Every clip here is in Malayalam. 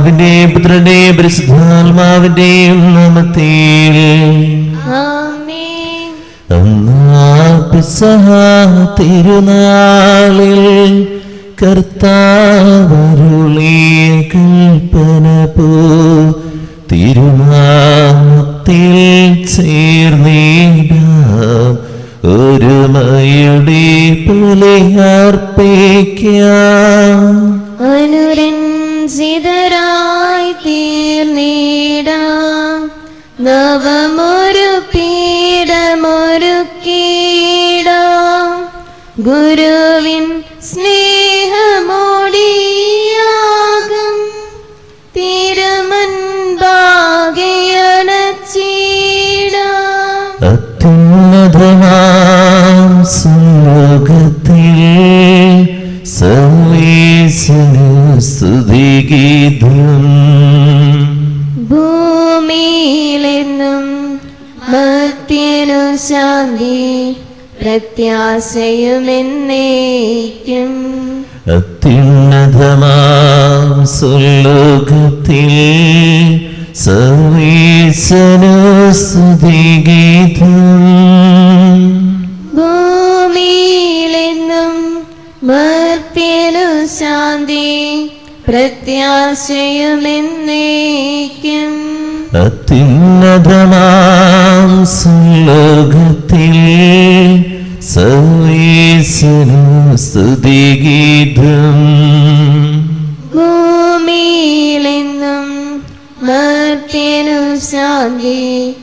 പിതാവിന്റെയും പുത്രന്റെയും പരിശുദ്ധാത്മാവിന്റെയും നാമത്തിൽ ആമേൻ പിസഹ തിരുനാളിൽ കർത്താവരുളിയ കൽപ്പന പോ തിരുനാമത്തിൽ ചേർന്നിടാം ഒരുമയുടെ പുലയർപ്പിക്കാം അനുരഞ്ജിതരായി തീർന്നിടാം നവമൊരു പീഠമൊരുക്കിടാം ഗുരുവിൻ സ്നേഹമോടിയാകും തിരുമൻപാകയണച്ചിടാം അത്യുന്നതമാം സുലോകത്തിൽ സർവേശനു സ്തുതിഗീതം ഭൂമിയിലെന്നും മർത്യനു ശാന്തി പ്രത്യാശയുമെന്നേക്കും അത്യുന്നതമാം സുലോകത്തിൽ സർവേശനു സ്തുതിഗീതം ഭൂമിയിലെന്നും മർത്യനു ശാന്തി പ്രത്യാശയുമെന്നേക്കും അത്യുന്നതമാം സുലോകത്തിൽ സർവേശനു സ്തുതിഗീതം ഭൂമിയിലെന്നും മർത്യനു ശാന്തി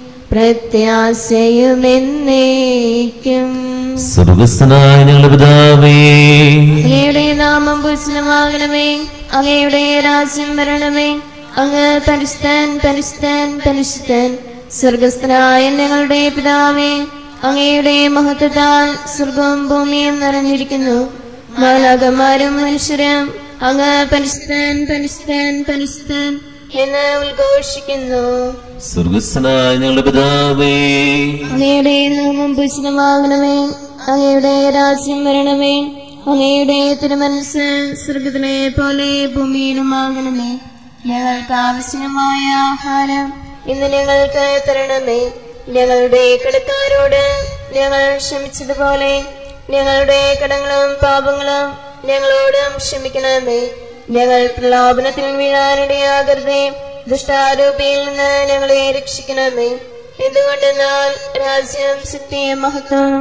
പ്രത്യാശയുമെന്നേക്കും സ്വർഗസ്ഥനായ ഞങ്ങളുടെ പിതാവേ അങ്ങയുടെ നാമം പൂഷണമാകണമേ അങ്ങയുടെ രാജ്യം വരണമേ അങ്ങ് പരിശുദ്ധൻ പരിശുദ്ധൻ പരിശുദ്ധൻ സ്വർഗസ്ഥനായ ഞങ്ങളുടെ പിതാവേ അങ്ങയുടെ മഹത്വത്താൽ സ്വർഗവും ഭൂമിയും നിറഞ്ഞിരിക്കുന്നു മാലാകന്മാരും മനുഷ്യരും അങ്ങ് പരിശുദ്ധൻ പരിശുദ്ധൻ പരിശുദ്ധൻ എന്ന് ഉദ്ഘോഷിക്കുന്നു സ്വർഗസ്ഥനായ ഞങ്ങളുടെ പിതാവേ അങ്ങയുടെ നാമം പൂഷിതമാകണമേ അങ്ങയുടെ രാജ്യം വരണമേ അങ്ങയുടെ തിരുമനസ് സ്വർഗത്തിലെ പോലെ ഭൂമിയിലുമാകണമേ ഞങ്ങൾക്ക് ആവശ്യമായ ആഹാരം ഇന്ന് ഞങ്ങൾക്ക് തരണമേ ഞങ്ങളുടെ കടക്കാരോട് ഞങ്ങൾ ക്ഷമിച്ചതുപോലെ ഞങ്ങളുടെ കടങ്ങളും പാപങ്ങളും ഞങ്ങളോടും ക്ഷമിക്കണമേ ഞങ്ങൾ പ്രലോഭനത്തിൽ വീഴാനിടയാകരുതേ ദുഷ്ടാരൂപിയിൽ നിന്ന് ഞങ്ങളെ രക്ഷിക്കണമേ എന്തുകൊണ്ടെന്നാൽ രാജ്യം ശക്തിയും മഹത്വം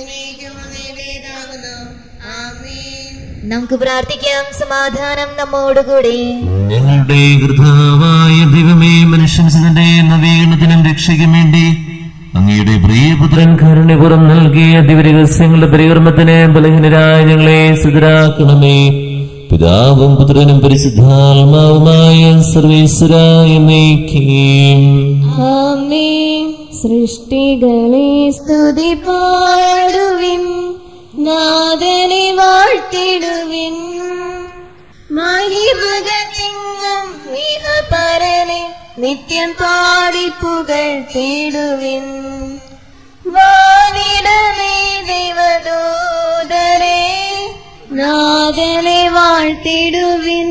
നമുക്ക് പ്രാർത്ഥിക്കാം സമാധാനം നമ്മോടുകൂടി ഞങ്ങളുടെ കൃതാവായ ദൈവമേ മനുഷ്യന്റെ നവീകരണത്തിനും രക്ഷയ്ക്കും വേണ്ടി അങ്ങയുടെ പ്രിയപുത്രൻ കരുണ്യപുറം നൽകിയ ദിവരഹസ്യങ്ങളുടെ പരികർമ്മത്തിന് ബലഹീനരായ ഞങ്ങളെ സിദ്ധരാക്കണമേ പിതാവും പുത്രനും പരിശുദ്ധാത്മാവുമായ സർവേശ്വരായ നീക്കീം ആമേൻ സൃഷ്ടികളെ സ്തുതി പാടുവിൻ നാദനെ വാഴ്ത്തിടുവിൻ മഹിമകത്തിങ്ങും വിഹപരനെ നിത്യം പാടി പുകഴ്ത്തിടുവിൻ വാനിടമേ ദൈവദൂതരെ നാദനെ വാഴ്ത്തിടുവിൻ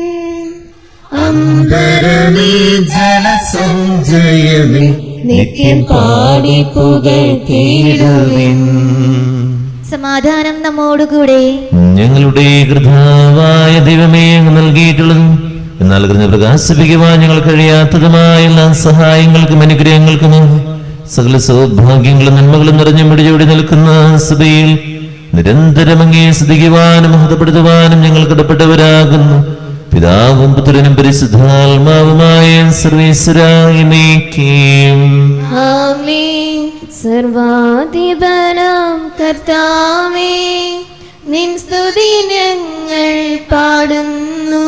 അമ്പരമേ ജനസഞ്ചയമേ നിത്യം പാടി പുകഴ്ത്തിടുവിൻ സമാധാനം നമ്മോടുകൂടെ ഞങ്ങളുടെ കൃതാവായ ദൈവമേ അങ്ങ് നൽകിയിട്ടുള്ളതും എന്നാൽ കൃത പ്രകാശിപ്പിക്കുവാൻ ഞങ്ങൾ കഴിയാത്തതുമായ എല്ലാ സഹായങ്ങൾക്കും അനുഗ്രഹങ്ങൾക്കും സകല സൗഭാഗ്യങ്ങളും നന്മകളും നിറഞ്ഞു മിടിചൂടി നിൽക്കുന്ന സഭയിൽ നിരന്തരം അങ്ങേ സ്തുതിക്കുവാനും മഹതപ്പെടുത്തുവാനും ഞങ്ങൾ കടപ്പെട്ടവരാകുന്നു പിതാവും പുത്രനും പരിശുദ്ധാത്മാവുമായ സർവേശ്വരായ നീക്കേം ആമേൻ സർവാധിപനാം കർത്താവേ നിൻ സ്തുതി ഞങ്ങൾ പാടുന്നു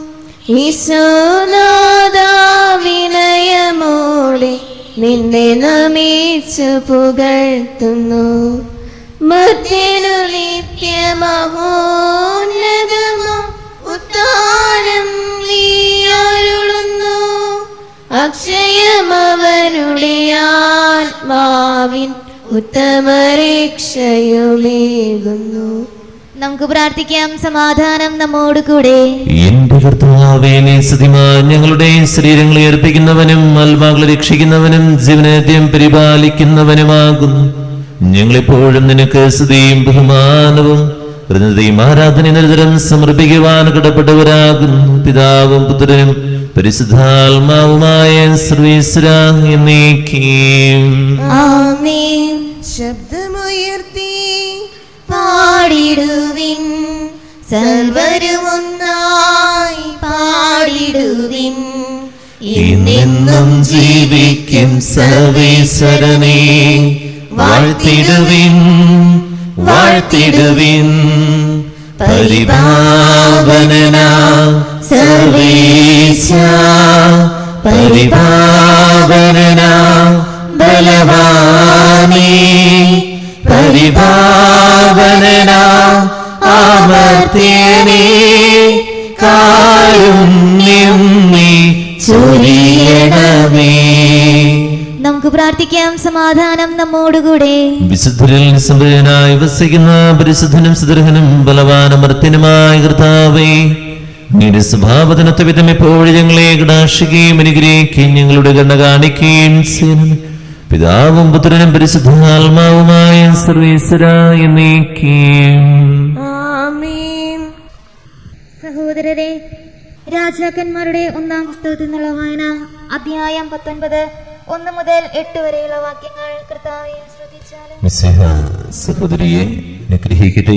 ഈശോനാദാവിനയമോടെ നിന്നെ നമിച്ചു പുകഴ്ത്തുന്നു മധ്യനു നിത്യമഹോന്നതമോ ഉത്താനം നീ അരുളുന്നു അക്ഷയമവരുടെ ആത്മാവിൻ ഉത്തമരക്ഷയുമേകുന്നു നമുക്ക് പ്രാർത്ഥിക്കാം സമാധാനം നമ്മോട് കൂടെ എന്റെ കർത്താവേ നീ സ്തുതിമാൻ ഞങ്ങളുടെ ശരീരങ്ങളെ ഏർപ്പിക്കുന്നവനും ആത്മാക്കളെ രക്ഷിക്കുന്നവനും ജീവനത്യം പരിപാലിക്കുന്നവനുമാകുന്നു ഞങ്ങളെപ്പോഴും നിനക്ക് സ്തുതിയും ബഹുമാനവും കൃതയും ആരാധന നിരന്തരം സമർപ്പിക്കുവാൻ കടപ്പെട്ടവരാകുന്നു പിതാവും പുത്രനും പരിശുദ്ധാത്മാവുമായ സർവീശ്വര എന്നേക്കും ആമേൻ ശബ്ദമുയർത്തി പാടിടുവിൻ സർവരുമൊന്നായി പാടിടുവിൻ എന്നെന്നും ജീവിക്കും സർവേശ്വരനെ വാഴ്ത്തിടുവിൻ വാഴ്ത്തിടുവിൻ പരിപാവന സർവേശ പരിപാവന ബലവാനേ പരിപാവന ആമർത്യനേ കാരുണ്യം നീ ചൊരിയണമേ നമുക്ക് പ്രാർത്ഥിക്കാം സമാധാനം നമ്മോടുകൂടെ വിശുദ്ധരിൽ സംഭരനായി വസിക്കുന്ന പരിശുദ്ധനും സുദർഹനും ബലവാനമർത്തിനുമായ കർത്താവേ നിന്റെ സ്വഭാവത്തിനൊത്ത വിധം എപ്പോഴും ഞങ്ങളെ കടാക്ഷിക്കുകയും അനുഗ്രഹിക്കുകയും ഞങ്ങളുടെ കണ്ണ കാണിക്കുകയും ചെയ്യണം പിതാവും പുത്രനും പരിശുദ്ധാത്മാവുമായ സർവീശ്വര എന്നേക്കും ആമീൻ സഹോദരരെ രാജാക്കന്മാരുടെ ഒന്നാം പുസ്തകത്തിൽ നിന്നുള്ള വായന അധ്യായം പത്തൊൻപത് ഒന്ന് മുതൽ എട്ട് വരെയുള്ള വാക്യങ്ങൾ കർത്താവെ ശ്രദ്ധിച്ചാലും മിശിഹ സഹോദരിയെ അനുഗ്രഹിക്കട്ടെ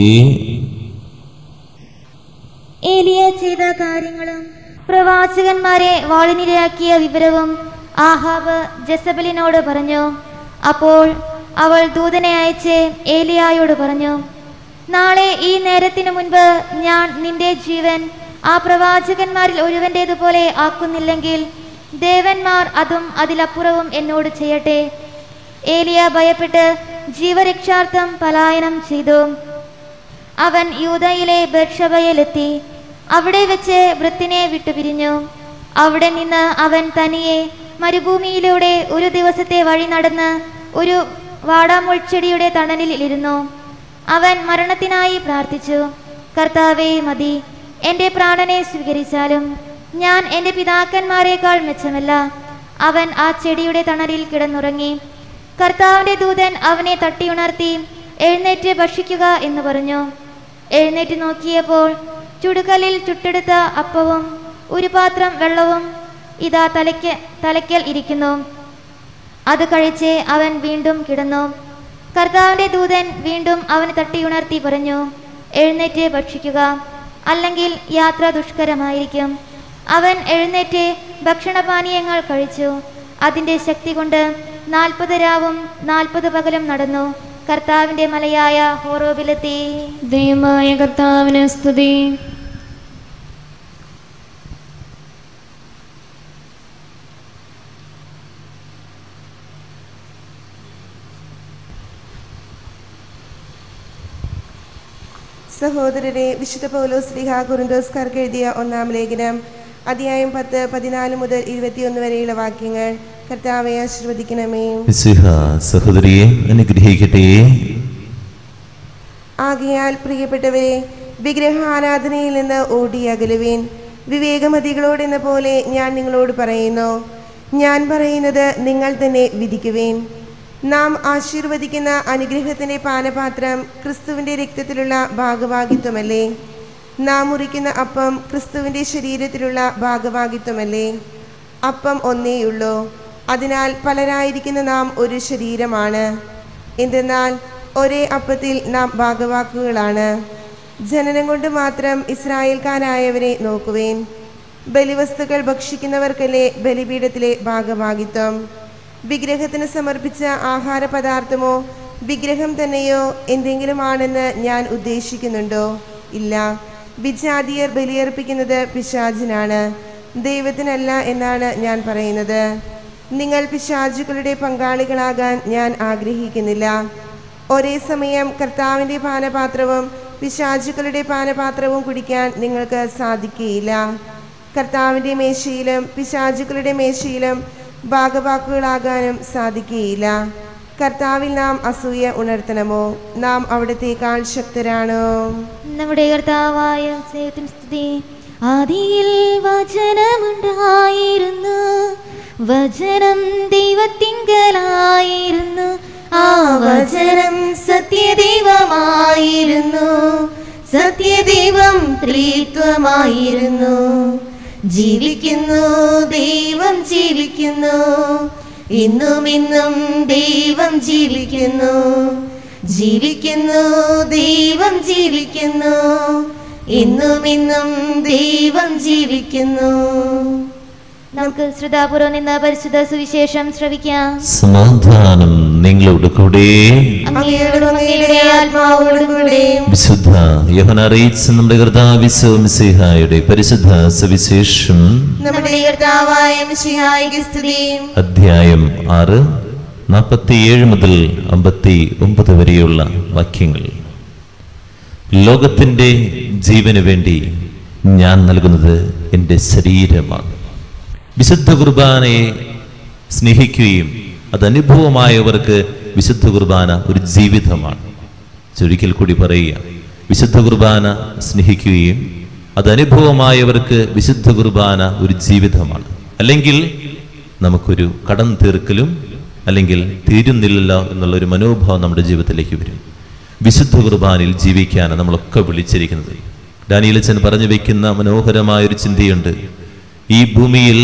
ഏലിയ ചെയ്ത കാര്യങ്ങളും പ്രവാചകന്മാരെ വാളിനിരയാക്കിയ വിവരവും ആഹാബ് ജസബലിനോട് പറഞ്ഞു അപ്പോൾ അവൾ ദൂതനെ അയച്ച് ഏലിയായോട് പറഞ്ഞു നാളെ ഈ നേരത്തിനു മുൻപ് ഞാൻ നിന്റെ ജീവൻ ആ പ്രവാചകന്മാരിൽ ഒരുവന്റേതുപോലെ ആക്കുന്നില്ലെങ്കിൽ ദേവന്മാർ അതും അതിലപ്പുറവും എന്നോട് ചെയ്യട്ടെ ഏലിയ ഭയപ്പെട്ട് ജീവരക്ഷാർത്ഥം പലായനം ചെയ്തു അവൻ യൂതയിലെ ബർഷബയിലെത്തി അവിടെ വെച്ച് വൃത്തിനെ വിട്ടുപിരിഞ്ഞു അവിടെ നിന്ന് അവൻ തനിയെ മരുഭൂമിയിലൂടെ ഒരു ദിവസത്തെ വഴി നടന്ന് ഒരു വാടാമുൾച്ചെടിയുടെ തണലിൽ ഇരുന്നു അവൻ മരണത്തിനായി പ്രാർത്ഥിച്ചു കർത്താവേ മതി എൻ്റെ പ്രാണനെ സ്വീകരിച്ചാലും ഞാൻ എൻ്റെ പിതാക്കന്മാരെക്കാൾ മെച്ചമല്ല അവൻ ആ ചെടിയുടെ തണലിൽ കിടന്നുറങ്ങി കർത്താവിന്റെ ദൂതൻ അവനെ തട്ടിയുണർത്തി എഴുന്നേറ്റ് ഭക്ഷിക്കുക എന്ന് പറഞ്ഞു എഴുന്നേറ്റ് നോക്കിയപ്പോൾ ചുടുകല്ലിൽ ചുട്ടെടുത്ത അപ്പവും ഒരു പാത്രം വെള്ളവും ഇതാ തലയ്ക്ക് തലയ്ക്കൽ ഇരിക്കുന്നു അത് കഴിച്ച് അവൻ വീണ്ടും കിടന്നു കർത്താവിന്റെ ദൂതൻ വീണ്ടും അവനെ തട്ടിയുണർത്തി പറഞ്ഞു എഴുന്നേറ്റ് ഭക്ഷിക്കുക അല്ലെങ്കിൽ യാത്ര ദുഷ്കരമായിരിക്കും അവൻ എഴുന്നേറ്റ് ഭക്ഷണപാനീയങ്ങൾ കഴിച്ചു അതിന്റെ ശക്തി കൊണ്ട് നാൽപ്പത് രാവും നാൽപ്പത് പകലും നടന്നു കർത്താവിന്റെ മലയായ ഹോറോബിലെത്തി ദൈവമായ കർത്താവിന് സ്തുതി സഹോദരരെ വിശുദ്ധ പൗലോസ് ലിഹ കുറുന്തോസ്കാർക്ക് എഴുതിയ ഒന്നാം ലേഖനം അധ്യായം പത്ത് പതിനാല് മുതൽ ഇരുപത്തിയൊന്ന് വരെയുള്ള വാക്യങ്ങൾ കർത്താവെ ആശീർവദിക്കണമേ മിശിഹ സഹോദരിയെ അനുഗ്രഹിക്കട്ടെ ആകയാൽ പ്രിയപ്പെട്ടവരെ വിഗ്രഹാരാധനയിൽ നിന്ന് ഓടി അകലുവേൻ വിവേകമതികളോടെന്ന പോലെ ഞാൻ നിങ്ങളോട് പറയുന്നു ഞാൻ പറയുന്നത് നിങ്ങൾ തന്നെ വിധിക്കുവേൻ നാം ആശീർവദിക്കുന്ന അനുഗ്രഹത്തിന്റെ പാനപാത്രം ക്രിസ്തുവിന്റെ രക്തത്തിലുള്ള ഭാഗവാഹിത്വമല്ലേ നാം മുറിക്കുന്ന അപ്പം ക്രിസ്തുവിന്റെ ശരീരത്തിലുള്ള ഭാഗവാഹിത്വമല്ലേ അപ്പം ഒന്നേയുള്ളൂ അതിനാൽ പലരായിരിക്കുന്ന നാം ഒരു ശരീരമാണ് എന്തെന്നാൽ ഒരേ അപ്പത്തിൽ നാം ഭാഗവാക്കുകളാണ് ജനനം കൊണ്ട് മാത്രം ഇസ്രായേൽക്കാരായവരെ നോക്കുവേൻ ബലിവസ്തുക്കൾ ഭക്ഷിക്കുന്നവർക്കല്ലേ ബലിപീഠത്തിലെ ഭാഗഭാഗിത്വം വിഗ്രഹത്തിന് സമർപ്പിച്ച ആഹാര പദാർത്ഥമോ വിഗ്രഹം തന്നെയോ എന്തെങ്കിലും ആണെന്ന് ഞാൻ ഉദ്ദേശിക്കുന്നുണ്ടോ ഇല്ല വിജാതിയർ ബലിയർപ്പിക്കുന്നത് പിശാചിനാണ് ദൈവത്തിനല്ല എന്നാണ് ഞാൻ പറയുന്നത് നിങ്ങൾ പിശാചുക്കളുടെ പങ്കാളികളാകാൻ ഞാൻ ആഗ്രഹിക്കുന്നില്ല ഒരേ സമയം കർത്താവിൻ്റെ പാനപാത്രവും പിശാചുക്കളുടെ പാനപാത്രവും കുടിക്കാൻ നിങ്ങൾക്ക് സാധിക്കുകയില്ല കർത്താവിൻ്റെ മേശയിലും പിശാചുക്കളുടെ മേശയിലും ഭാഗവാക്കുകളാകാനും സാധിക്കുകയില്ല കർത്താവിൽ നാം അസൂയ ഉണർത്തണമോ നാം അവിടത്തേക്കാൾ ശക്തരാണോ നമ്മുടെ കർത്താവായ ദൈവത്തിന് സ്തുതി ആദിയിൽ വചനമുണ്ടായിരുന്നു വചനം ദൈവത്തിങ്കലായിരുന്നു ആ വചനം സത്യദൈവമായിരുന്നു സത്യദൈവം ത്രിത്വമായിരുന്നു ജീവിക്കുന്നു ദൈവം ജീവിക്കുന്നു ഇന്നും ഇന്നും ദൈവം ജീവിക്കുന്നു ജീവിക്കുന്നു ദൈവം ജീവിക്കുന്നു ഇന്നും ഇന്നും ദൈവം ജീവിക്കുന്നു നമുക്ക് ശ്രദ്ധാപൂർവം നിന്ന് പരിശുദ്ധ സുവിശേഷം ശ്രവിക്കാം സമാധാനം നിങ്ങളോട് കൂടെ അങ്ങയോടും അങ്ങയുടെ ആത്മാവോടും കൂടെ വിശുദ്ധ യോഹന അറിയിച്ച നമ്മുടെ കർത്താവിശ്വസിഹായുടെ പരിശുദ്ധ സുവിശേഷം നമ്മുടെ കർത്താവായ മിശിഹായിക്ക് സ്തുതിയും അധ്യായം ആറ് നാൽപ്പത്തിയേഴ് മുതൽ അമ്പത്തി ഒമ്പത് വരെയുള്ള വാക്യങ്ങൾ ലോകത്തിൻ്റെ ജീവന് വേണ്ടി ഞാൻ നൽകുന്നത് എൻ്റെ ശരീരമാണ് വിശുദ്ധ കുർബാനയെ സ്നേഹിക്കുകയും അത് അനുഭവമായവർക്ക് വിശുദ്ധ കുർബാന ഒരു ജീവിതമാണ് ചൊരിക്കൽ കൂടി പറയുക വിശുദ്ധ കുർബാന സ്നേഹിക്കുകയും അത് അനുഭവമായവർക്ക് വിശുദ്ധ കുർബാന ഒരു ജീവിതമാണ് അല്ലെങ്കിൽ നമുക്കൊരു കടം തീർക്കലും അല്ലെങ്കിൽ തീരുന്നില്ലല്ലോ എന്നുള്ള ഒരു മനോഭാവം നമ്മുടെ ജീവിതത്തിലേക്ക് വരും വിശുദ്ധ കുർബാനയിൽ ജീവിക്കാനാണ് നമ്മളൊക്കെ വിളിച്ചിരിക്കുന്നത് ഡാനിയലച്ചൻ പറഞ്ഞു വെക്കുന്ന മനോഹരമായ ഒരു ചിന്തയുണ്ട് ഈ ഭൂമിയിൽ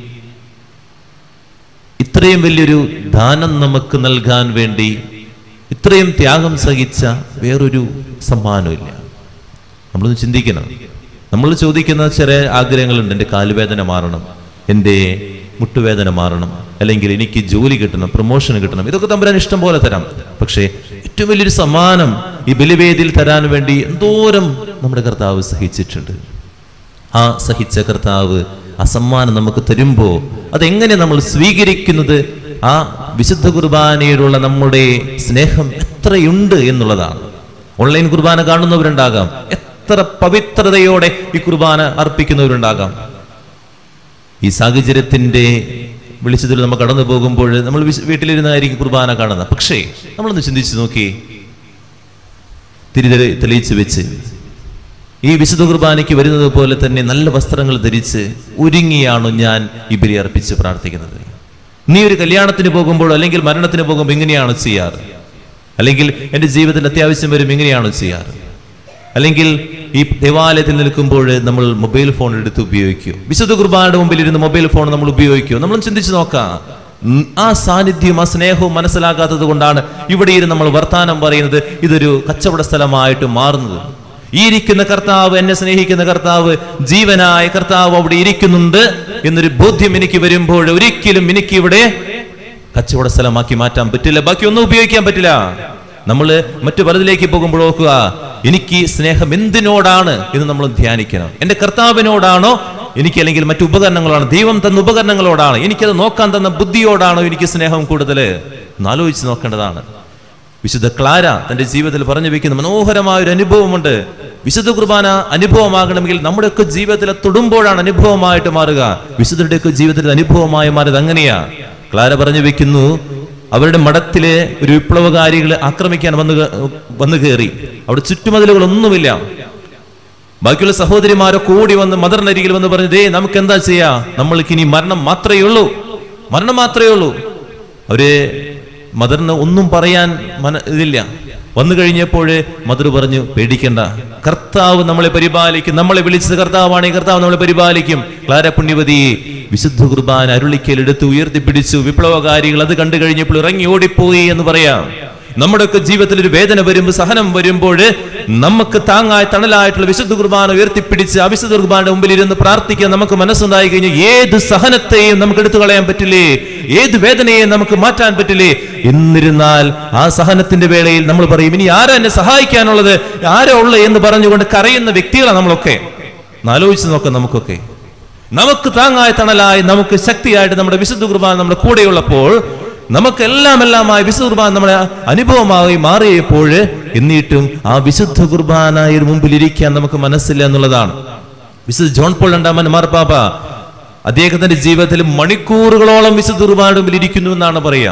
ഇത്രയും വലിയൊരു ദാനം നമുക്ക് നൽകാൻ വേണ്ടി ഇത്രയും ത്യാഗം സഹിച്ച വേറൊരു സമ്മാനമില്ല നമ്മളൊന്ന് ചിന്തിക്കണം നമ്മൾ ചോദിക്കുന്ന ചെറിയ ആഗ്രഹങ്ങളുണ്ട് എൻ്റെ കാലുവേദന മാറണം എൻ്റെ മുട്ടുവേദന മാറണം അല്ലെങ്കിൽ എനിക്ക് ജോലി കിട്ടണം പ്രൊമോഷൻ കിട്ടണം ഇതൊക്കെ തമ്പുരാൻ ഇഷ്ടം പോലെ തരാം പക്ഷേ ഏറ്റവും വലിയൊരു സമ്മാനം ഈ ബലിവേദിയിൽ തരാൻ വേണ്ടി എന്തോരം നമ്മുടെ കർത്താവ് സഹിച്ചിട്ടുണ്ട് ആ സഹിച്ച കർത്താവ് ആ സമ്മാനം നമുക്ക് തരുമ്പോൾ അതെങ്ങനെ നമ്മൾ സ്വീകരിക്കുന്നത് ആ വിശുദ്ധ കുർബാനയോടുള്ള നമ്മുടെ സ്നേഹം എത്രയുണ്ട് എന്നുള്ളതാണ് ഓൺലൈൻ കുർബാന കാണുന്നവരുണ്ടാകാം എത്ര പവിത്രതയോടെ ഈ കുർബാന അർപ്പിക്കുന്നവരുണ്ടാകാം ഈ സാഹചര്യത്തിന്റെ വെളിച്ചത്തിൽ നമ്മൾ കടന്നു പോകുമ്പോൾ നമ്മൾ വിശ- വീട്ടിലിരുന്നായിരിക്കും കുർബാന കാണുന്നത് പക്ഷേ നമ്മളൊന്ന് ചിന്തിച്ചു നോക്കി തിരി തെളി- തെളിയിച്ച് വെച്ച് ഈ വിശുദ്ധ കുർബാനയ്ക്ക് വരുന്നത് പോലെ തന്നെ നല്ല വസ്ത്രങ്ങൾ ധരിച്ച് ഒരുങ്ങിയാണോ ഞാൻ ഈ ബലി അർപ്പിച്ച് പ്രാർത്ഥിക്കുന്നത് നീ ഒരു കല്യാണത്തിന് പോകുമ്പോൾ അല്ലെങ്കിൽ മരണത്തിന് പോകുമ്പോൾ ഇങ്ങനെയാണോ ചെയ്യാറ് അല്ലെങ്കിൽ എൻ്റെ ജീവിതത്തിൽ അത്യാവശ്യം വരും ഇങ്ങനെയാണോ ചെയ്യാറ് അല്ലെങ്കിൽ ഈ ദേവാലയത്തിൽ നിൽക്കുമ്പോൾ നമ്മൾ മൊബൈൽ ഫോൺ എടുത്ത് ഉപയോഗിക്കും വിശുദ്ധ കുർബാനയുടെ മുമ്പിൽ ഇരുന്ന് മൊബൈൽ ഫോൺ നമ്മൾ ഉപയോഗിക്കും നമ്മൾ ചിന്തിച്ചു നോക്കാം ഉം, ആ സാന്നിധ്യവും ആ സ്നേഹവും മനസ്സിലാക്കാത്തത് കൊണ്ടാണ് ഇവിടെ ഇരുന്ന് നമ്മൾ വർത്താനം പറയുന്നത് ഇതൊരു കച്ചവട സ്ഥലമായിട്ട് മാറുന്നത് ഈ ഇരിക്കുന്ന കർത്താവ് എന്നെ സ്നേഹിക്കുന്ന കർത്താവ് ജീവനായ കർത്താവ് അവിടെ ഇരിക്കുന്നുണ്ട് എന്നൊരു ബോധ്യം എനിക്ക് വരുമ്പോൾ ഒരിക്കലും എനിക്ക് ഇവിടെ കച്ചവട സ്ഥലമാക്കി മാറ്റാൻ പറ്റില്ല ബാക്കി ഒന്നും ഉപയോഗിക്കാൻ പറ്റില്ല നമ്മൾ മറ്റു പലതിലേക്ക് പോകുമ്പോൾ ഓർക്കുക എനിക്ക് സ്നേഹം എന്തിനോടാണ് എന്ന് നമ്മൾ ധ്യാനിക്കണം എന്റെ കർത്താവിനോടാണോ എനിക്ക് അല്ലെങ്കിൽ മറ്റു ഉപകരണങ്ങളാണ് ദൈവം തന്ന ഉപകരണങ്ങളോടാണ് എനിക്കത് നോക്കാൻ തന്ന ബുദ്ധിയോടാണോ എനിക്ക് സ്നേഹം കൂടുതൽ ഒന്ന് ആലോചിച്ച് നോക്കേണ്ടതാണ് വിശുദ്ധ ക്ലാര തന്റെ ജീവിതത്തിൽ പറഞ്ഞു വെക്കുന്ന മനോഹരമായ ഒരു അനുഭവമുണ്ട് വിശുദ്ധ കുർബാന അനുഭവമാകണമെങ്കിൽ നമ്മുടെയൊക്കെ ജീവിതത്തിലെ തൊടുമ്പോഴാണ് അനുഭവമായിട്ട് മാറുക വിശുദ്ധരുടെയൊക്കെ ജീവിതത്തിൽ അനുഭവമായി മാറിയത് അങ്ങനെയാ ക്ലാര പറഞ്ഞു വെക്കുന്നു അവരുടെ മഠത്തിലെ ഒരു വിപ്ലവകാരികളെ ആക്രമിക്കാൻ വന്നു കേ- വന്നു കയറി അവിടെ ചുറ്റുമതിലുകളൊന്നുമില്ല ബാക്കിയുള്ള സഹോദരിമാരൊക്കെ ഓടി വന്ന് മദറിനരികിൽ വന്ന് പറഞ്ഞു ദേ നമുക്ക് എന്താ ചെയ്യാ നമ്മൾക്ക് ഇനി മരണം മാത്രമേ ഉള്ളൂ മരണം മാത്രമേ ഉള്ളൂ അവര് മദറിന് ഒന്നും പറയാൻ മന ഇതില്ല വന്നു കഴിഞ്ഞപ്പോൾ മദർ പറഞ്ഞു പേടിക്കണ്ട കർത്താവ് നമ്മളെ പരിപാലിക്കും നമ്മളെ വിളിച്ചത് കർത്താവാണ് ഈ കർത്താവ് നമ്മളെ പരിപാലിക്കും ക്ലാര പുണ്യവതി വിശുദ്ധ കുർബാന അരുളിക്കൽ എടുത്ത് ഉയർത്തിപ്പിടിച്ചു വിപ്ലവകാരികൾ അത് കണ്ടു കഴിഞ്ഞപ്പോൾ ഇറങ്ങി ഓടിപ്പോയി എന്ന് പറയാം നമ്മുടെയൊക്കെ ജീവിതത്തിൽ ഒരു വേദന വരുമ്പോൾ സഹനം വരുമ്പോൾ നമുക്ക് താങ്ങായി തണലായിട്ടുള്ള വിശുദ്ധ കുർബാന ഉയർത്തിപ്പിടിച്ച് അവിശുദ്ധ കുർബാനയുടെ മുമ്പിൽ ഇരുന്ന് പ്രാർത്ഥിക്കാൻ നമുക്ക് മനസ്സുണ്ടായി കഴിഞ്ഞാൽ ഏത് സഹനത്തെയും നമുക്ക് എടുത്തു കളയാൻ പറ്റില്ലേ ഏത് വേദനയെയും നമുക്ക് മാറ്റാൻ പറ്റില്ലേ എന്നിരുന്നാൽ ആ സഹനത്തിന്റെ വേളയിൽ നമ്മൾ പറയും ഇനി ആരാ എന്നെ സഹായിക്കാനുള്ളത് ആരാ ഉള്ളത് എന്ന് പറഞ്ഞുകൊണ്ട് കരയുന്ന വ്യക്തികളാണ് നമ്മളൊക്കെ ഒന്ന് ആലോചിച്ച് നോക്കാം നമുക്കൊക്കെ നമുക്ക് താങ്ങായി തണലായി നമുക്ക് ശക്തിയായിട്ട് നമ്മുടെ വിശുദ്ധ കുർബാന നമ്മുടെ കൂടെയുള്ളപ്പോൾ നമുക്കെല്ലാം എല്ലാമായി വിശുദ്ധ കുർബാന നമ്മുടെ അനുഭവമായി മാറിയപ്പോൾ എന്നിട്ടും ആ വിശുദ്ധ കുർബാനയുടെ മുമ്പിൽ ഇരിക്കാൻ നമുക്ക് മനസ്സില്ല എന്നുള്ളതാണ് വിശുദ്ധ ജോൺ പോൾ രണ്ടാമൻ മാർപ്പാപ്പ അദ്ദേഹത്തിന്റെ ജീവിതത്തിൽ മണിക്കൂറുകളോളം വിശുദ്ധ കുർബാനയുടെ മുമ്പിൽ ഇരിക്കുന്നു എന്നാണ് പറയാം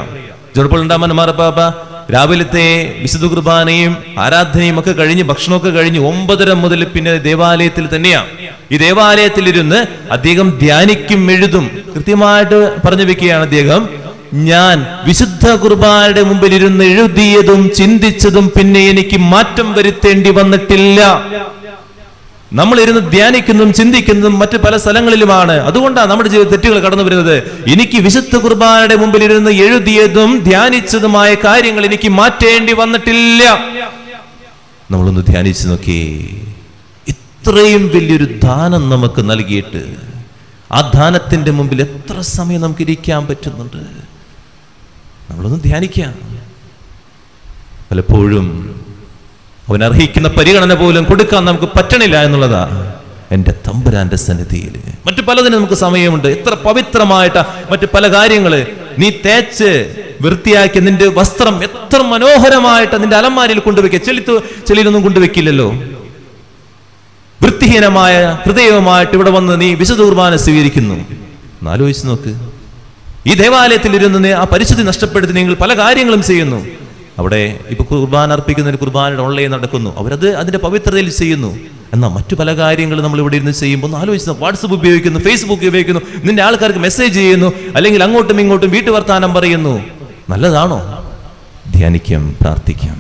ജോർപ്പോൾ മാറപ്പാപ്പ രാവിലത്തെ വിശുദ്ധ കുർബാനയും ആരാധനയും ഒക്കെ കഴിഞ്ഞ് ഭക്ഷണമൊക്കെ കഴിഞ്ഞ് ഒമ്പതര മുതൽ പിന്നെ ദേവാലയത്തിൽ തന്നെയാണ് ഈ ദേവാലയത്തിൽ ഇരുന്ന് അദ്ദേഹം ധ്യാനിക്കും എഴുതും കൃത്യമായിട്ട് പറഞ്ഞു വെക്കുകയാണ് അദ്ദേഹം ഞാൻ വിശുദ്ധ കുർബാനയുടെ മുമ്പിൽ ഇരുന്ന് എഴുതിയതും ചിന്തിച്ചതും പിന്നെ എനിക്ക് മാറ്റം വരുത്തേണ്ടി വന്നിട്ടില്ല നമ്മൾ ഇരുന്ന് ധ്യാനിക്കുന്നതും ചിന്തിക്കുന്നതും മറ്റു പല സ്ഥലങ്ങളിലുമാണ് അതുകൊണ്ടാണ് നമ്മുടെ ജീവിത തെറ്റുകൾ കടന്നു വരുന്നത് എനിക്ക് വിശുദ്ധ കുർബാനയുടെ മുമ്പിൽ ഇരുന്ന് എഴുതിയതും ധ്യാനിച്ചതുമായ കാര്യങ്ങൾ എനിക്ക് മാറ്റേണ്ടി വന്നിട്ടില്ല നമ്മളൊന്ന് ധ്യാനിച്ചു നോക്കി ഇത്രയും വലിയൊരു ദാനം നമുക്ക് നൽകിയിട്ട് ആ ദാനത്തിന്റെ മുമ്പിൽ എത്ര സമയം നമുക്ക് ഇരിക്കാൻ പറ്റുന്നുണ്ട് നമ്മളൊന്ന് ധ്യാനിക്കാം പലപ്പോഴും അവൻ അർഹിക്കുന്ന പരിഗണന പോലും കൊടുക്കാൻ നമുക്ക് പറ്റണില്ല എന്നുള്ളതാ എൻ്റെ തമ്പുരാന്റെ സന്നിധിയിൽ മറ്റു പലതിനും നമുക്ക് സമയമുണ്ട് എത്ര പവിത്രമായിട്ട് മറ്റു പല കാര്യങ്ങള് നീ തേച്ച് വൃത്തിയാക്കി നിന്റെ വസ്ത്രം എത്ര മനോഹരമായിട്ട് നിന്റെ അലമാരിയിൽ കൊണ്ടുവയ്ക്കുക ചെളിത്തു ചെളിയിലൊന്നും കൊണ്ടുവെക്കില്ലല്ലോ വൃത്തിഹീനമായ ഹൃദയവുമായിട്ട് ഇവിടെ വന്ന് നീ വിശുദ്ധ കുർബാന സ്വീകരിക്കുന്നു ഒന്ന് ആലോചിച്ച് നോക്ക് ഈ ദേവാലയത്തിൽ ഇരുന്ന് നീ ആ പരിശുദ്ധി നഷ്ടപ്പെടുത്തി നിങ്ങൾ പല കാര്യങ്ങളും ചെയ്യുന്നു അവിടെ ഇപ്പൊ കുർബാന അർപ്പിക്കുന്നതിന് കുർബാനയുടെ ഓൺലൈൻ നടക്കുന്നു അവരത് അതിന്റെ പവിത്രതയിൽ ചെയ്യുന്നു എന്നാൽ മറ്റു പല കാര്യങ്ങളും നമ്മൾ ഇവിടെ ഇരുന്ന് ചെയ്യുമ്പോൾ ഒന്ന് ആലോചിച്ച് വാട്സപ്പ് ഉപയോഗിക്കുന്നു ഫേസ്ബുക്ക് ഉപയോഗിക്കുന്നു നിന്റെ ആൾക്കാർക്ക് മെസ്സേജ് ചെയ്യുന്നു അല്ലെങ്കിൽ അങ്ങോട്ടും ഇങ്ങോട്ടും വീട്ടു വർത്താനം പറയുന്നു നല്ലതാണോ ധ്യാനിക്കാം പ്രാർത്ഥിക്കാം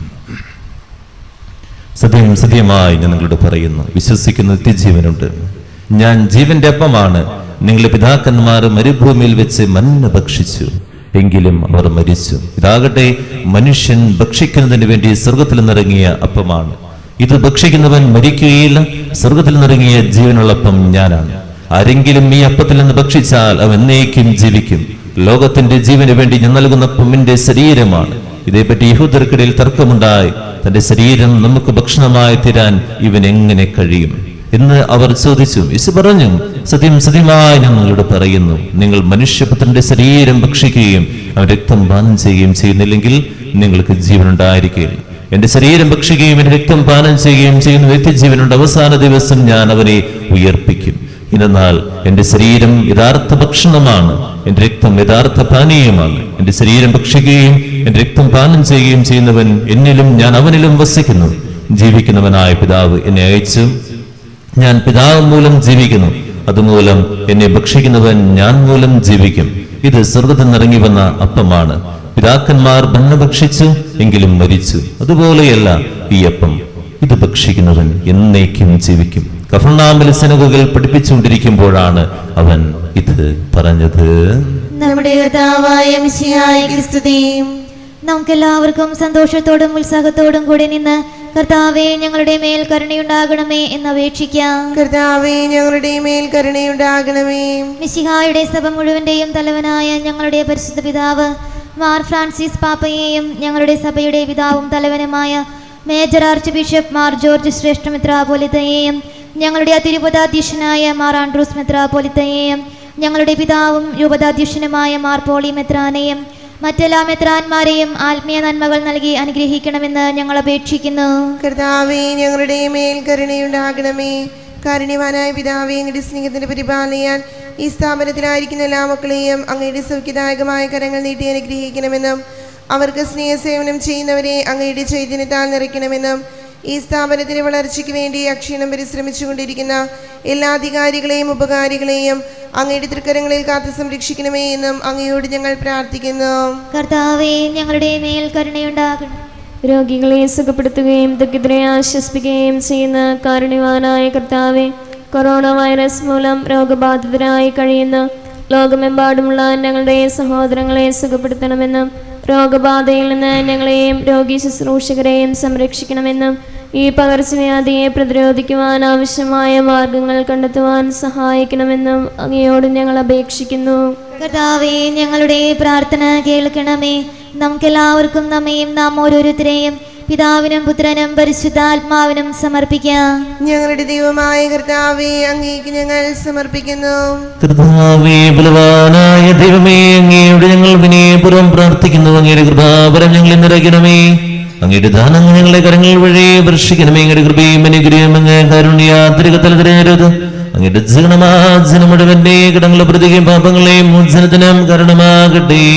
സത്യം സത്യമായി ഞാൻ നിങ്ങളോട് പറയുന്നു വിശ്വസിക്കുന്ന നിത്യജീവനുണ്ട് ഞാൻ ജീവന്റെ അപ്പമാണ് നിങ്ങളുടെ പിതാക്കന്മാർ മരുഭൂമിയിൽ വെച്ച് മഞ്ഞ ഭക്ഷിച്ചു എങ്കിലും അവർ മരിച്ചു ഇതാകട്ടെ മനുഷ്യൻ ഭക്ഷിക്കുന്നതിന് വേണ്ടി സ്വർഗത്തിൽ നിന്നിറങ്ങിയ അപ്പമാണ് ഇത് ഭക്ഷിക്കുന്നവൻ മരിക്കുകയില്ല സ്വർഗത്തിൽ നിന്നിറങ്ങിയ ജീവനുള്ള അപ്പം ഞാനാണ് ആരെങ്കിലും ഈ അപ്പത്തിൽ നിന്ന് ഭക്ഷിച്ചാൽ അവൻ എന്നേക്കും ജീവിക്കും ലോകത്തിന്റെ ജീവന് വേണ്ടി ഞാൻ നൽകുന്ന അപ്പമിന്റെ ശരീരമാണ് ഇതേപ്പറ്റി യഹൂദർക്കിടയിൽ തർക്കമുണ്ടായി തന്റെ ശരീരം നമുക്ക് ഭക്ഷണമായി തീരാൻ ഇവൻ എങ്ങനെ കഴിയും എന്ന് അവർ ചോദിച്ചു യേശു പറഞ്ഞു സത്യം സത്യമായി ഞാൻ നിങ്ങളോട് പറയുന്നു നിങ്ങൾ മനുഷ്യപുത്രന്റെ ശരീരം ഭക്ഷിക്കുകയും അവൻ രക്തം പാനം ചെയ്യുകയും ചെയ്യുന്നില്ലെങ്കിൽ നിങ്ങൾക്ക് ജീവൻ ഉണ്ടായിരിക്കുകയില്ല എന്റെ ശരീരം ഭക്ഷിക്കുകയും എന്റെ രക്തം പാനം ചെയ്യുകയും ചെയ്യുന്ന വ്യക്തിജീവനുണ്ട് അവസാന ദിവസം ഞാൻ അവനെ ഉയർപ്പിക്കും എന്നാൽ എന്റെ ശരീരം യഥാർത്ഥ ഭക്ഷണമാണ് എന്റെ രക്തം യഥാർത്ഥ പാനീയമാണ് എന്റെ ശരീരം ഭക്ഷിക്കുകയും എന്റെ രക്തം പാനം ചെയ്യുകയും ചെയ്യുന്നവൻ എന്നിലും ഞാൻ അവനിലും വസിക്കുന്നു ജീവിക്കുന്നവനായ പിതാവ് എന്നെ അയച്ചു ഞാൻ പിതാവ് മൂലം ജീവിക്കുന്നു അതുമൂലം എന്നെ ഭക്ഷിക്കുന്നവൻ ഞാൻ മൂലം ജീവിക്കും ഇത് സ്വർഗത്തിൽ നിറങ്ങി വന്ന അപ്പമാണ് പിതാക്കന്മാർ ബന്ന ഭക്ഷിച്ചു എങ്കിലും മരിച്ചു അതുപോലെയല്ല ഈ അപ്പം ഇത് ഭക്ഷിക്കുന്നവൻ എന്നേക്കും ജീവിക്കും കഫർണാമിൽ സെനകുകൾ പഠിപ്പിച്ചുകൊണ്ടിരിക്കുമ്പോഴാണ് അവൻ ഇത് പറഞ്ഞത് നമ്മുടെ കർത്താവായ മിശിഹായിക്ക് സ്തുതിയും നമുക്കെല്ലാവർക്കും സന്തോഷത്തോടും ഉത്സാഹത്തോടും കൂടി നിന്ന് കർത്താവെ ഞങ്ങളുടെ മേൽ കരുണയുണ്ടാകണമേ എന്ന് അപേക്ഷിക്കാം കർത്താവേ ഞങ്ങളുടെ മേൽ കരുണയുണ്ടാകണമേ മിശിഹായുടെ സഭ മുഴുവന്റെയും തലവനായ ഞങ്ങളുടെ പരിശുദ്ധ പിതാവ് മാർ ഫ്രാൻസിസ് പാപ്പയെയും ഞങ്ങളുടെ സഭയുടെ പിതാവും തലവനുമായ major archbishop Mar George ശ്രേഷ്ഠ മെത്രാപോലിത്തയെയും ഞങ്ങളുടെ തിരുപതാധ്യക്ഷനായ മാർ ആൻഡ്രൂസ് മെത്രാപോലിത്തയെയും ഞങ്ങളുടെ പിതാവും രൂപതാധ്യക്ഷനുമായ മാർ പോളി മെത്രാനെയും മറ്റെല്ലാ മെത്രാന്മാരെയും ആത്മീയ നന്മകൾ നൽകി അനുഗ്രഹിക്കണമെന്ന് ഞങ്ങൾ അപേക്ഷിക്കുന്നു കർത്താവേ ഞങ്ങളുടെ മേൽ കരുണയുണ്ടാകണമേ കാരുണ്യവാനായ പിതാവേ അങ്ങയുടെ സ്നേഹത്തിന്റെ പരിപാലയാൻ ഈ സ്ഥാപനത്തിലായിരിക്കുന്ന എല്ലാ മക്കളെയും അങ്ങയുടെ സൗഖ്യദായകമായ കരങ്ങൾ നീട്ടി അനുഗ്രഹിക്കണമെന്നും അവർക്ക് സ്നേഹസേവനം ചെയ്യുന്നവരെ അങ്ങയുടെ ചൈതന്യത്താൽ നിറയ്ക്കണമെന്നും ഈ സ്ഥാപനത്തിന്റെ വളർച്ചയ്ക്ക് വേണ്ടി അക്ഷീണം പരിശ്രമിച്ചുകൊണ്ടിരിക്കുന്ന എല്ലാ അധികാരികളെയും ഉപകാരികളെയും അങ്ങയുടെ തൃക്കരങ്ങളിൽ കാത്തു സംരക്ഷിക്കണമേ എന്നും അങ്ങയോട് ഞങ്ങൾ പ്രാർത്ഥിക്കുന്നു കർത്താവെ ഞങ്ങളുടെ മേൽ കരുണയുണ്ടാകണം രോഗികളെ സുഖപ്പെടുത്തുകയും ദുഃഖിതരെ ആശ്വസിപ്പിക്കുകയും ചെയ്യുന്ന കാരുണ്യവാനായ കർത്താവെ കൊറോണ വൈറസ് മൂലം രോഗബാധിതരായി കഴിയുന്ന ലോകമെമ്പാടുമുള്ള ഞങ്ങളുടെ സഹോദരങ്ങളെ സുഖപ്പെടുത്തണമെന്നും രോഗബാധയിൽ നിന്ന് ഞങ്ങളെയും രോഗി ശുശ്രൂഷകരെയും സംരക്ഷിക്കണമെന്നും ഈ പകർച്ചവ്യാധിയെ പ്രതിരോധിക്കുവാൻ ആവശ്യമായ മാർഗങ്ങൾ കണ്ടെത്തുവാൻ സഹായിക്കണമെന്നും അങ്ങയോട് ഞങ്ങൾ അപേക്ഷിക്കുന്നു കർത്താവെ ഞങ്ങളുടെ പ്രാർത്ഥന കേൾക്കണമേ നമുക്കെല്ലാവർക്കും നമ്മയും നാം ഓരോരുത്തരെയും പിതാവിനും പുത്രനും പരിശുദ്ധാത്മാവിനും സമർപ്പിക്കാം ഞങ്ങളുടെ ദൈവമായ കർത്താവെ അങ്ങേക്ക് ഞങ്ങൾ സമർപ്പിക്കുന്നു കർത്താവേ ബലവാനായ ദൈവമേ അങ്ങയുടെ ഞങ്ങൾ വിനയപൂർവ്വം പ്രാർത്ഥിക്കുന്നു അങ്ങയുടെ കൃപാപരം ഞങ്ങളെ നിറയ്ക്കണമേ അങ്ങയുടെ ദാനം ഞങ്ങളുടെ കരങ്ങൾ വഴി വർഷിക്കണമേ അങ്ങയുടെ കൃപയും അനുഗ്രഹം അങ്ങ് കാരുണ്യാത്രികത്തിൽ തിരഞ്ഞെടുത്ത് അങ്ങയുടെ ജീവനമാജനം മുഴുവന്റെ കിടങ്ങളെ പ്രതിയും പാപങ്ങളെയും മോചനത്തിനും കാരണമാകട്ടെ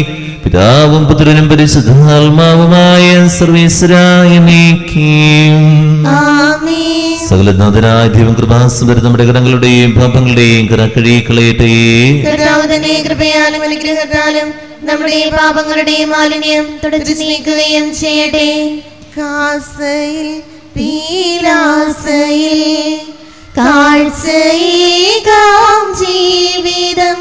പിതാവും പുത്രനും പരിശുദ്ധാത്മാവുമായ സർവീശ്വരായ നീക്കിയും ആമേൻ സകലനാഥനായ ദൈവം കൃപാസുവർ നമ്മുടെ കടങ്ങളുടെയും പാപങ്ങളുടെയും കറ കഴുകിക്കളയട്ടെ കർത്താവ് തന്നെ കൃപയാലും അനുഗ്രഹത്താലും നമ്മുടെ പാപങ്ങളുടെയും മാലിന്യം തുടച്ചു നീക്കുകയും ചെയ്യട്ടെ കാസയിൽ പീലാസയിൽ കാഴ്ചയേകാം ജീവിതം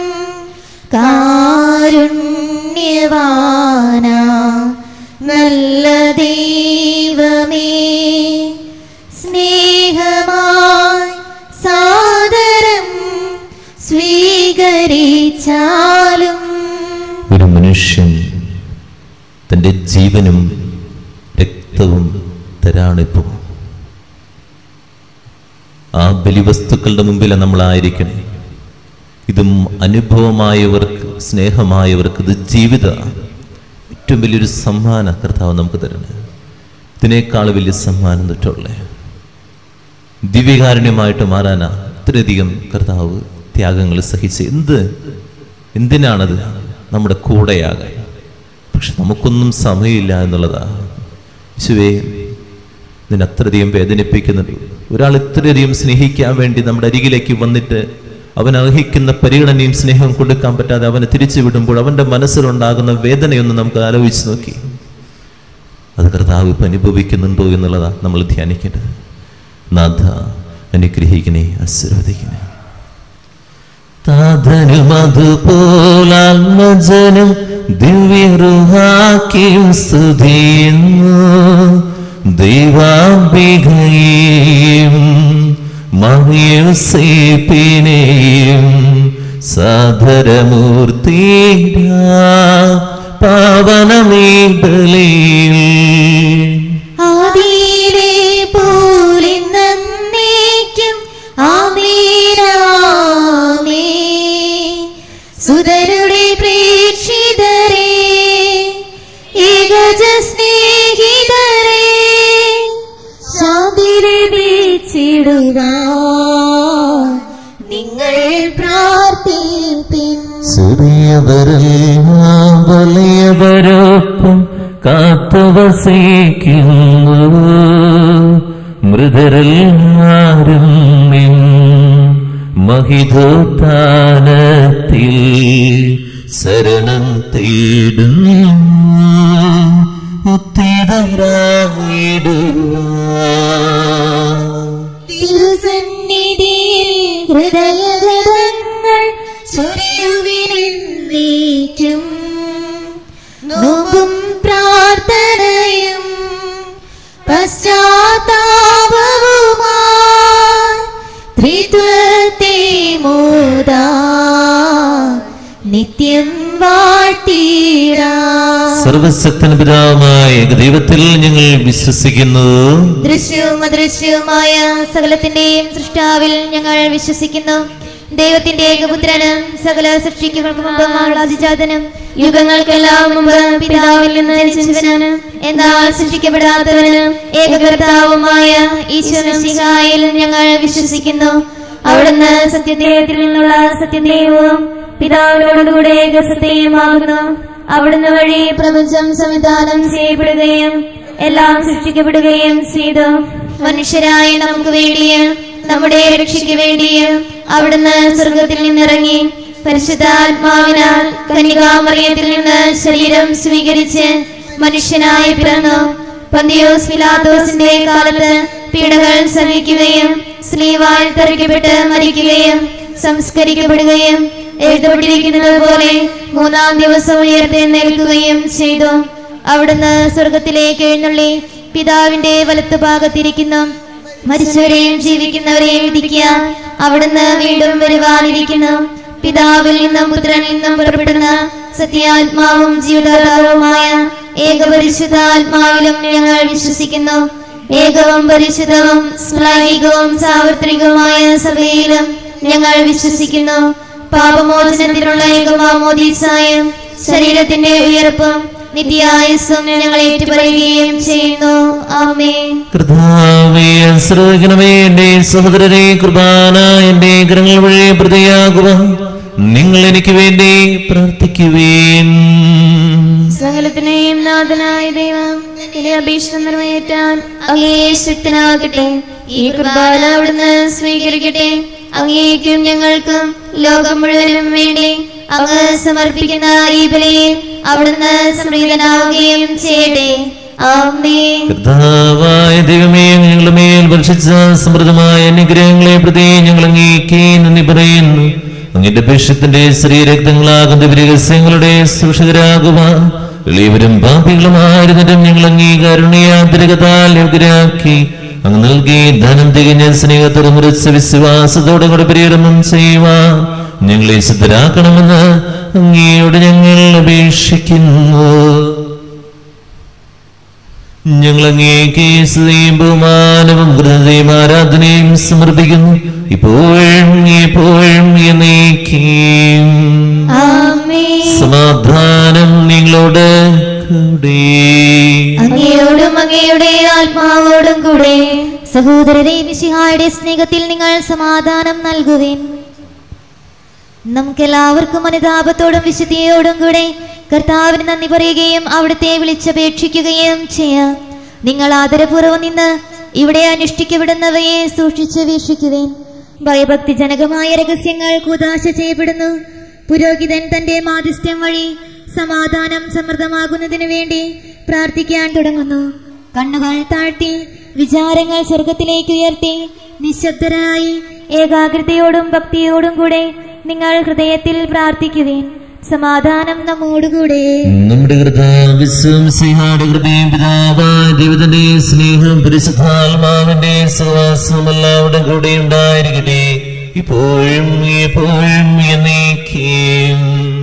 കാരുണ്യവാന നല്ല ദൈവമേ സ്നേഹമായി സാദരം സ്വീകരിച്ചാലും ഒരു മനുഷ്യൻ തൻ്റെ ജീവനും രക്തവും തരാണിപ്പോ ആ ബലിവസ്തുക്കളുടെ മുമ്പിൽ നമ്മളായിരിക്കണം ഇതും അനുഭവമായവർക്ക് സ്നേഹമായവർക്ക് ഇത് ജീവിത ഏറ്റവും വലിയൊരു സമ്മാന കർത്താവ് നമുക്ക് തരണേ ഇതിനേക്കാൾ വലിയ സമ്മാനം തൊട്ടുള്ളേ ദിവ്യകാരുണ്യമായിട്ട് മാറാനാ ഇത്രയധികം കർത്താവ് ത്യാഗങ്ങൾ സഹിച്ച് എന്ത് എന്തിനാണത് നമ്മുടെ കൂടെയാകാൻ പക്ഷെ നമുക്കൊന്നും സമയമില്ല എന്നുള്ളതാ ശിവേ നിന്നെ അത്രയധികം വേദനിപ്പിക്കുന്നുണ്ട് ഒരാൾ ഇത്രയധികം സ്നേഹിക്കാൻ വേണ്ടി നമ്മുടെ അരികിലേക്ക് വന്നിട്ട് അവൻ അർഹിക്കുന്ന പരിഗണനയും സ്നേഹവും കൊടുക്കാൻ പറ്റാതെ അവനെ തിരിച്ചു വിടുമ്പോൾ അവന്റെ മനസ്സിലുണ്ടാകുന്ന വേദനയൊന്ന് നമുക്ക് ആലോചിച്ച് നോക്കി അത് കർത്താവ് ഇപ്പം അനുഭവിക്കുന്നുണ്ടോ എന്നുള്ളതാ നമ്മൾ ധ്യാനിക്കേണ്ടത് നാഥ അനുഗ്രഹിക്കണേ ആശീർവദിക്കണേ താതനും അതുപോലാത്മജനും ദിവ്യറുഹാക്കിയും സ്തുതിയുന്നു ദൈവാംബികയും മറിയൂസേപ്പിനെയും സാധരമൂർത്തിയ പാവനമേ ബലിയിൽ ആദിയിലെ പോലെ നന്നേക്കും ആമേനാമേ സുതരുടെ പ്രേക്ഷിതരെ ഏകജ സ്നേഹിതരെ ശാന്തി ലഭിച്ചിടുക നിങ്ങൾ പ്രാർത്ഥിപ്പിൻ ചെറിയവരെല്ലാം വലിയവരൊപ്പം കാത്തുവസിക്കുന്നു മൃതരെല്ലാരും നിൻ മഹിതോത്താനത്തിൽ ശരണം തേടുന്നു ഉത്തിതരായിടുക തിരുസന്നിധിയിൽ ഹൃദയഗതങ്ങൾ ചൊരിയുവിനെന്നേക്കും നോമ്പും പ്രാർത്ഥനയും പശ്ചാത്താപവുമായി ത്രിത്വത്തെ മോദാ നിത്യം വാഴ്ത്തിടാ സർവശക്തൻ പിതാവായ ദൈവത്തിൽ ഞങ്ങൾ വിശ്വസിക്കുന്നു ദൃശ്യവും അദൃശ്യവുമായ സകലത്തിന്റെയും സൃഷ്ടാവിൽ ഞങ്ങൾ വിശ്വസിക്കുന്നു ദൈവത്തിന്റെ ഏകപുത്രനും സകല സൃഷ്ടിക്കുകൾക്ക് മുമ്പ് ആളാതിജാതനും യുഗങ്ങൾക്കെല്ലാം മുമ്പ് പിതാവിൽ നിന്ന് ജനിച്ചവനും എന്നാൽ സൃഷ്ടിക്കപ്പെടാത്തവനും ഏകകർത്താവുമായ ഈശ്വരസിഹായിൽ ഞങ്ങൾ വിശ്വസിക്കുന്നു അവിടുന്ന് സത്യദേവത്തിൽ നിന്നുള്ള സത്യദൈവവും പിതാവിനോടുകൂടെ ഏകസത്യമാകുന്നു അവിടുന്ന് വഴി പ്രപഞ്ചം സംവിധാനം ചെയ്യപ്പെടുകയും എല്ലാം സൃഷ്ടിക്കപ്പെടുകയും ചെയ്തു മനുഷ്യരായ നമുക്ക് വേണ്ടിയും നമ്മുടെ രക്ഷയ്ക്ക് വേണ്ടിയും അവിടുന്ന് സ്വർഗത്തിൽ നിന്നിറങ്ങി പരിശുദ്ധാത്മാവിനാൽ കന്യകാമറിയത്തിൽ നിന്ന് ശരീരം സ്വീകരിച്ച് മനുഷ്യനായി പിറന്നു പന്തിയോസ് പിലാത്തോസിന്റെ കാലത്ത് പീഡകൾ സഹിക്കുകയും സ്ലീവാൽ തെറിക്കപ്പെട്ട് മരിക്കുകയും സംസ്കരിക്കപ്പെടുകയും എഴുതപ്പെട്ടിരിക്കുന്നത് പോലെ മൂന്നാം ദിവസം ഉയർത്തെഴുന്നേൽക്കുകയും ചെയ്തു അവിടുന്ന് സ്വർഗത്തിലേക്ക് എഴുന്നള്ളി പിതാവിന്റെ വലത്തു ഭാഗത്തിരിക്കുന്നു മരിച്ചവരെയും ജീവിക്കുന്നവരെയും വിധിക്കാൻ അവിടുന്ന് വീണ്ടും വരുവാനിരിക്കുന്നു പിതാവിൽ നിന്നും പുത്രനിൽ നിന്നും പുറപ്പെടുന്ന സത്യാത്മാവും ജീവിതാത്മാവുമായ ഏകപരിശുദ്ധാത്മാവിലും ഞങ്ങൾ വിശ്വസിക്കുന്നു ഏകവും പരിശുദ്ധവും ശ്ലൈകവും സാർവത്രികവുമായ സഭയിലും ഞങ്ങൾ വിശ്വസിക്കുന്നു പാപമോചനത്തിനുള്ള ഏകമാമോദീസായും ശരീരത്തിന്റെ ഉയർപ്പും നിത്യായുസ്സും ഞങ്ങൾ ഏറ്റുപറയുകയും ചെയ്യുന്നു ആമേ കർത്താവേ അനുസരിക്കണമേ എന്റെ സഹോദരരെ കുർബാന എന്റെ കരങ്ങൾ വഴി പ്രതിയാകുക നിങ്ങൾ എനിക്ക് വേണ്ടി പ്രാർത്ഥിക്കുവേൻ സകലത്തിനെയും നാഥനായ ദൈവം ഇനി അഭീഷ്ടം നിറവേറ്റാൻ അങ്ങേ ശക്തനാകട്ടെ ഈ കുർബാന അവിടുന്ന് സ്വീകരിക്കട്ടെ അങ്ങേക്കും ഞങ്ങൾക്കും ലോകം മുഴുവനും വേണ്ടി അങ്ങ് സമർപ്പിക്കുന്ന ഈ ബലിയിൽ അവിടുന്ന് സംപ്രീതനാവുകയും ചെയ്യട്ടെ ആമേ കർത്താവായ ദൈവമേ ഞങ്ങളുടെ മേൽ വർഷിച്ച സമൃദ്ധമായ അനുഗ്രഹങ്ങളെ പ്രതി ഞങ്ങൾ അങ്ങേക്ക് നന്ദി പറയുന്നു അങ്ങയുടെ ബിഷത്തിന്റെ ശ്രീരക്തങ്ങളാകുന്ന രഹസ്യങ്ങളുടെ സൂക്ഷിതരാകുവാൻ എളിയവരും പാപികളുമായിരുന്നിട്ടും ഞങ്ങൾ അംഗീകാരുണ്യാന്തരികതാൽ യോഗ്യരാക്കി അങ്ങ് നൽകി ധനം തികഞ്ഞ സ്നേഹത്തോടെ മുറിച്ച വിശ്വാസത്തോടെ കൂടെ പരികർമ്മം ചെയ്യുവാൻ ഞങ്ങളെ സിദ്ധരാക്കണമെന്ന് അങ്ങയോട് ഞങ്ങൾ അപേക്ഷിക്കുന്നു ഞങ്ങൾ അങ്ങേക്ക് സ്തുതിയും ബഹുമാനവും കൃതയും ആരാധനയും സമർപ്പിക്കുന്നു ഇപ്പോഴും എപ്പോഴും എന്നേക്കും ആമേ സമാധാനം നിങ്ങളോട് കൂടെ അങ്ങയോടും അങ്ങയുടെ ആത്മാവോടും കൂടെ സഹോദരരെ മിശിഹായുടെ സ്നേഹത്തിൽ നിങ്ങൾ സമാധാനം നൽകുവിൻ നമുക്കെല്ലാവർക്കും അനുതാപത്തോടും വിശുദ്ധിയോടും കൂടെ കർത്താവിന് നന്ദി പറയുകയും അവിടുത്തെ വിളിച്ചപേക്ഷിക്കുകയും ചെയ്യാം നിങ്ങൾ ആദരപൂർവ്വം നിന്ന് ഇവിടെ അനുഷ്ഠിക്കപ്പെടുന്നവയെ സൂക്ഷിച്ച് വീക്ഷിക്കുവേൻ ഭയഭക്തിജനകമായ രഹസ്യങ്ങൾ കുതാശ ചെയ്യപ്പെടുന്നു പുരോഹിതൻ തന്റെ മാധ്യസ്ഥ്യം വഴി സമാധാനം സമൃദ്ധമാകുന്നതിനു വേണ്ടി പ്രാർത്ഥിക്കാൻ തുടങ്ങുന്നു കണ്ണുകൾ താഴ്ത്തി വിചാരങ്ങൾ സ്വർഗത്തിലേക്ക് ഉയർത്തി നിശബ്ദരായി ഏകാഗ്രതയോടും ഭക്തിയോടും കൂടെ നിങ്ങൾ ഹൃദയത്തിൽ പ്രാർത്ഥിക്കുവേൻ സമാധാനം നമ്മോടുകൂടെ നമ്മുടെ കൃതാവിശ്വം സിഹാട് കൃപയും പിതാവായ ദൈവത്തിന്റെ സ്നേഹം പരിശുദ്ധാത്മാവിന്റെ സഹവാസവും എല്ലാവരുടെ കൂടെ ഉണ്ടായിരിക്കട്ടെ ഇപ്പോഴും എപ്പോഴും എന്നേക്കും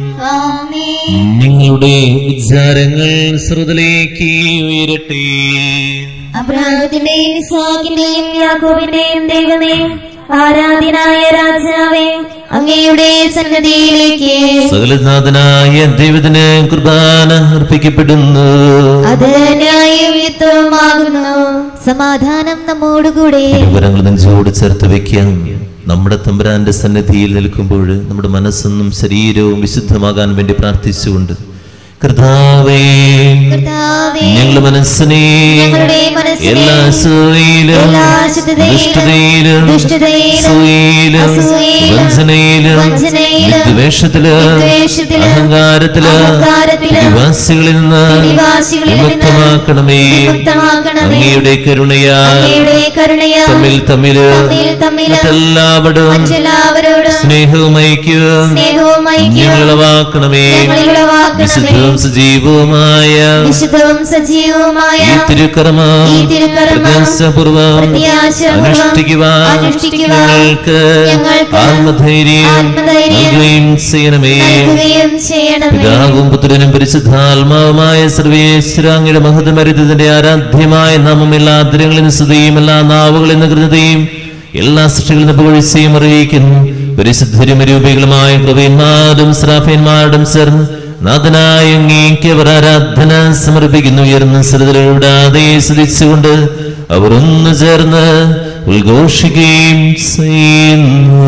ആമേൻ നിങ്ങളുടെ വിചാരങ്ങൾ ശ്രുതിലേക്ക് ഉയരട്ടെ അബ്രാഹത്തിന്റെയും ഇസ്ഹാക്കിന്റെയും യാക്കോബിന്റെയും ദൈവമേ ആരാധ്യനായ രാജാവേ അങ്ങയുടെ സന്നദ്ധിയിലേക്ക് സകലനാഥനായ ദൈവത്തിന് കുർബാന അർപ്പിക്കപ്പെടുന്നു അത് ന്യായയുക്തവുമാകുന്നു സമാധാനം നമ്മോടുകൂടെ വിവരങ്ങൾ നെഞ്ചോട് ചേർത്ത് വെക്കാം നമ്മുടെ തമ്പുരാന്റെ സന്നിധിയിൽ നിൽക്കുമ്പോൾ നമ്മുടെ മനസ്സൊന്നും ശരീരവും വിശുദ്ധമാകാൻ വേണ്ടി പ്രാർത്ഥിച്ചുകൊണ്ട് കർത്താവേ കർത്താവേ, ഞങ്ങളുടെ മനസ്സിനെ ഞങ്ങളുടെ മനസ്സിനെ എല്ലാ അസൂയയിലും എല്ലാ അശുദ്ധതയിലും, ദുഷ്ടതയിലും ദുഷ്ടതയിലും, അസൂയയിലും അസൂയയിലും, വഞ്ചനയിലും വഞ്ചനയിലും, വിദ്വേഷത്തിലും വിദ്വേഷത്തിലും, അഹങ്കാരത്തിലും അഹങ്കാരത്തിലും, വിവാസികളിൽ നിന്ന് പിടിവാശികളിൽ നിന്ന് വിമുക്തമാക്കണമേ വിമുക്തമാക്കണമേ. അങ്ങയുടെ കരുണയാൽ അങ്ങയുടെ കരുണയാൽ തമ്മിൽ തമ്മില് തമ്മിൽ തമ്മില് മറ്റെല്ലാവരും മറ്റെല്ലാവരോടും സ്നേഹവും ഐക്യവും സ്നേഹവും ഐക്യവും ഞങ്ങളുളവാക്കണമേ ഞങ്ങളിലുളവാക്കണമേ. വിശുദ്ധവും സജീവവുമായ വിശുദ്ധവും സജീവവുമായ ഈ തിരുക്കർമ്മം ഈ തിരുക്കർമ്മം പ്രത്യാശപൂർവം പ്രത്യാശപൂർവം അനുഷ്ഠിക്കുവാൻ അനുഷ്ഠിക്കുവാൻ ഞങ്ങൾക്ക് ഞങ്ങൾക്ക് ആത്മധൈര്യം ആത്മധൈര്യം നൽകുകയും ചെയ്യണമേ നൽകുകയും ചെയ്യണമേ പിതാവും പുത്രനും പരിശുദ്ധാത്മാവുമായ സർവേശ്വരാങ്ങിയുടെ മഹത്വമരുത്തതിന്റെ ആരാധ്യമായ നാമം എല്ലാ ആദരങ്ങളിലും സ്തുതിയും എല്ലാ നാവുകളിൽ നിന്ന് കൃതയും എല്ലാ സൃഷ്ടികളിൽ നിന്ന് പുകഴ്ചയും അറിയിക്കുന്നു പരിശുദ്ധരും രൂപികളുമായ കൃപന്മാരും ശ്രാഫന്മാരും ചേർന്ന് നാഥനായ അങ്ങേക്ക് അവർ ആരാധന സമർപ്പിക്കുന്നു ഉയർന്ന സ്ഥലത്തിലൂടാതെ സ്തുതിച്ചുകൊണ്ട് അവർ ഒന്ന് ചേർന്ന് ഉദ്ഘോഷിക്കുകയും ചെയ്യുന്നു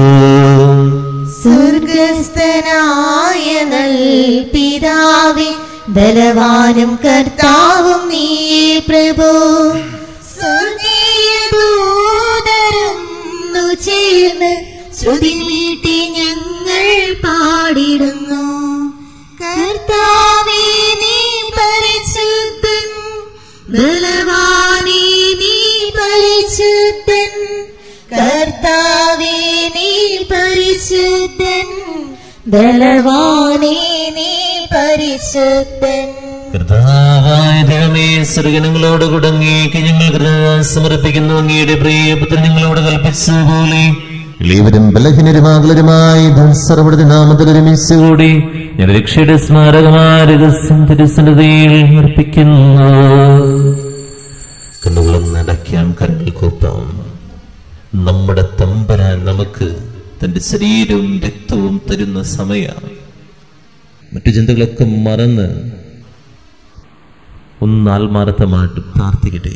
സ്വർഗസ്ഥനായ നൽ പിതാവേ ബലവാനും കർത്താവും നീയേ പ്രഭു സ്വർഗീയദൂതരൊന്നു ചേർന്ന് ശ്രുതി മീട്ടി ഞങ്ങൾ പാടിടുന്നു കർത്താവേ നീ പരിശുദ്ധൻ ബലവാനേ നീ പരിശുദ്ധൻ കർത്താവേ നീ പരിശുദ്ധൻ ബലവാനേ നീ പരിശുദ്ധൻ കർത്താവായ ദൈവമേ സ്വർഗനങ്ങളോട് കുടങ്ങിയേക്ക് ഞങ്ങൾ കൃതജ്ഞത സമർപ്പിക്കുന്നു അങ്ങയുടെ പ്രിയപുത്രൻ ഞങ്ങളോട് കൽപ്പിച്ചതുപോലെ ഇളയവരും ബലഹീനരുമാകലരുമായി സർവടതി നാമത്തിൽ ഒരുമിച്ചുകൂടി ഞാൻ രക്ഷയുടെ സ്മാരകമായ രഹസ്യം തിരുസന്നിധിയിൽ അർപ്പിക്കുന്നു കണ്ണുകളും നടക്കാം കരങ്ങൾ കൂപ്പാം നമ്മുടെ തമ്പരാൻ നമുക്ക് തന്റെ ശരീരവും രക്തവും തരുന്ന സമയമാണ് മറ്റു ചിന്തകളൊക്കെ മറന്ന് ഒന്ന് ആത്മാർത്ഥമായിട്ട് പ്രാർത്ഥിക്കട്ടെ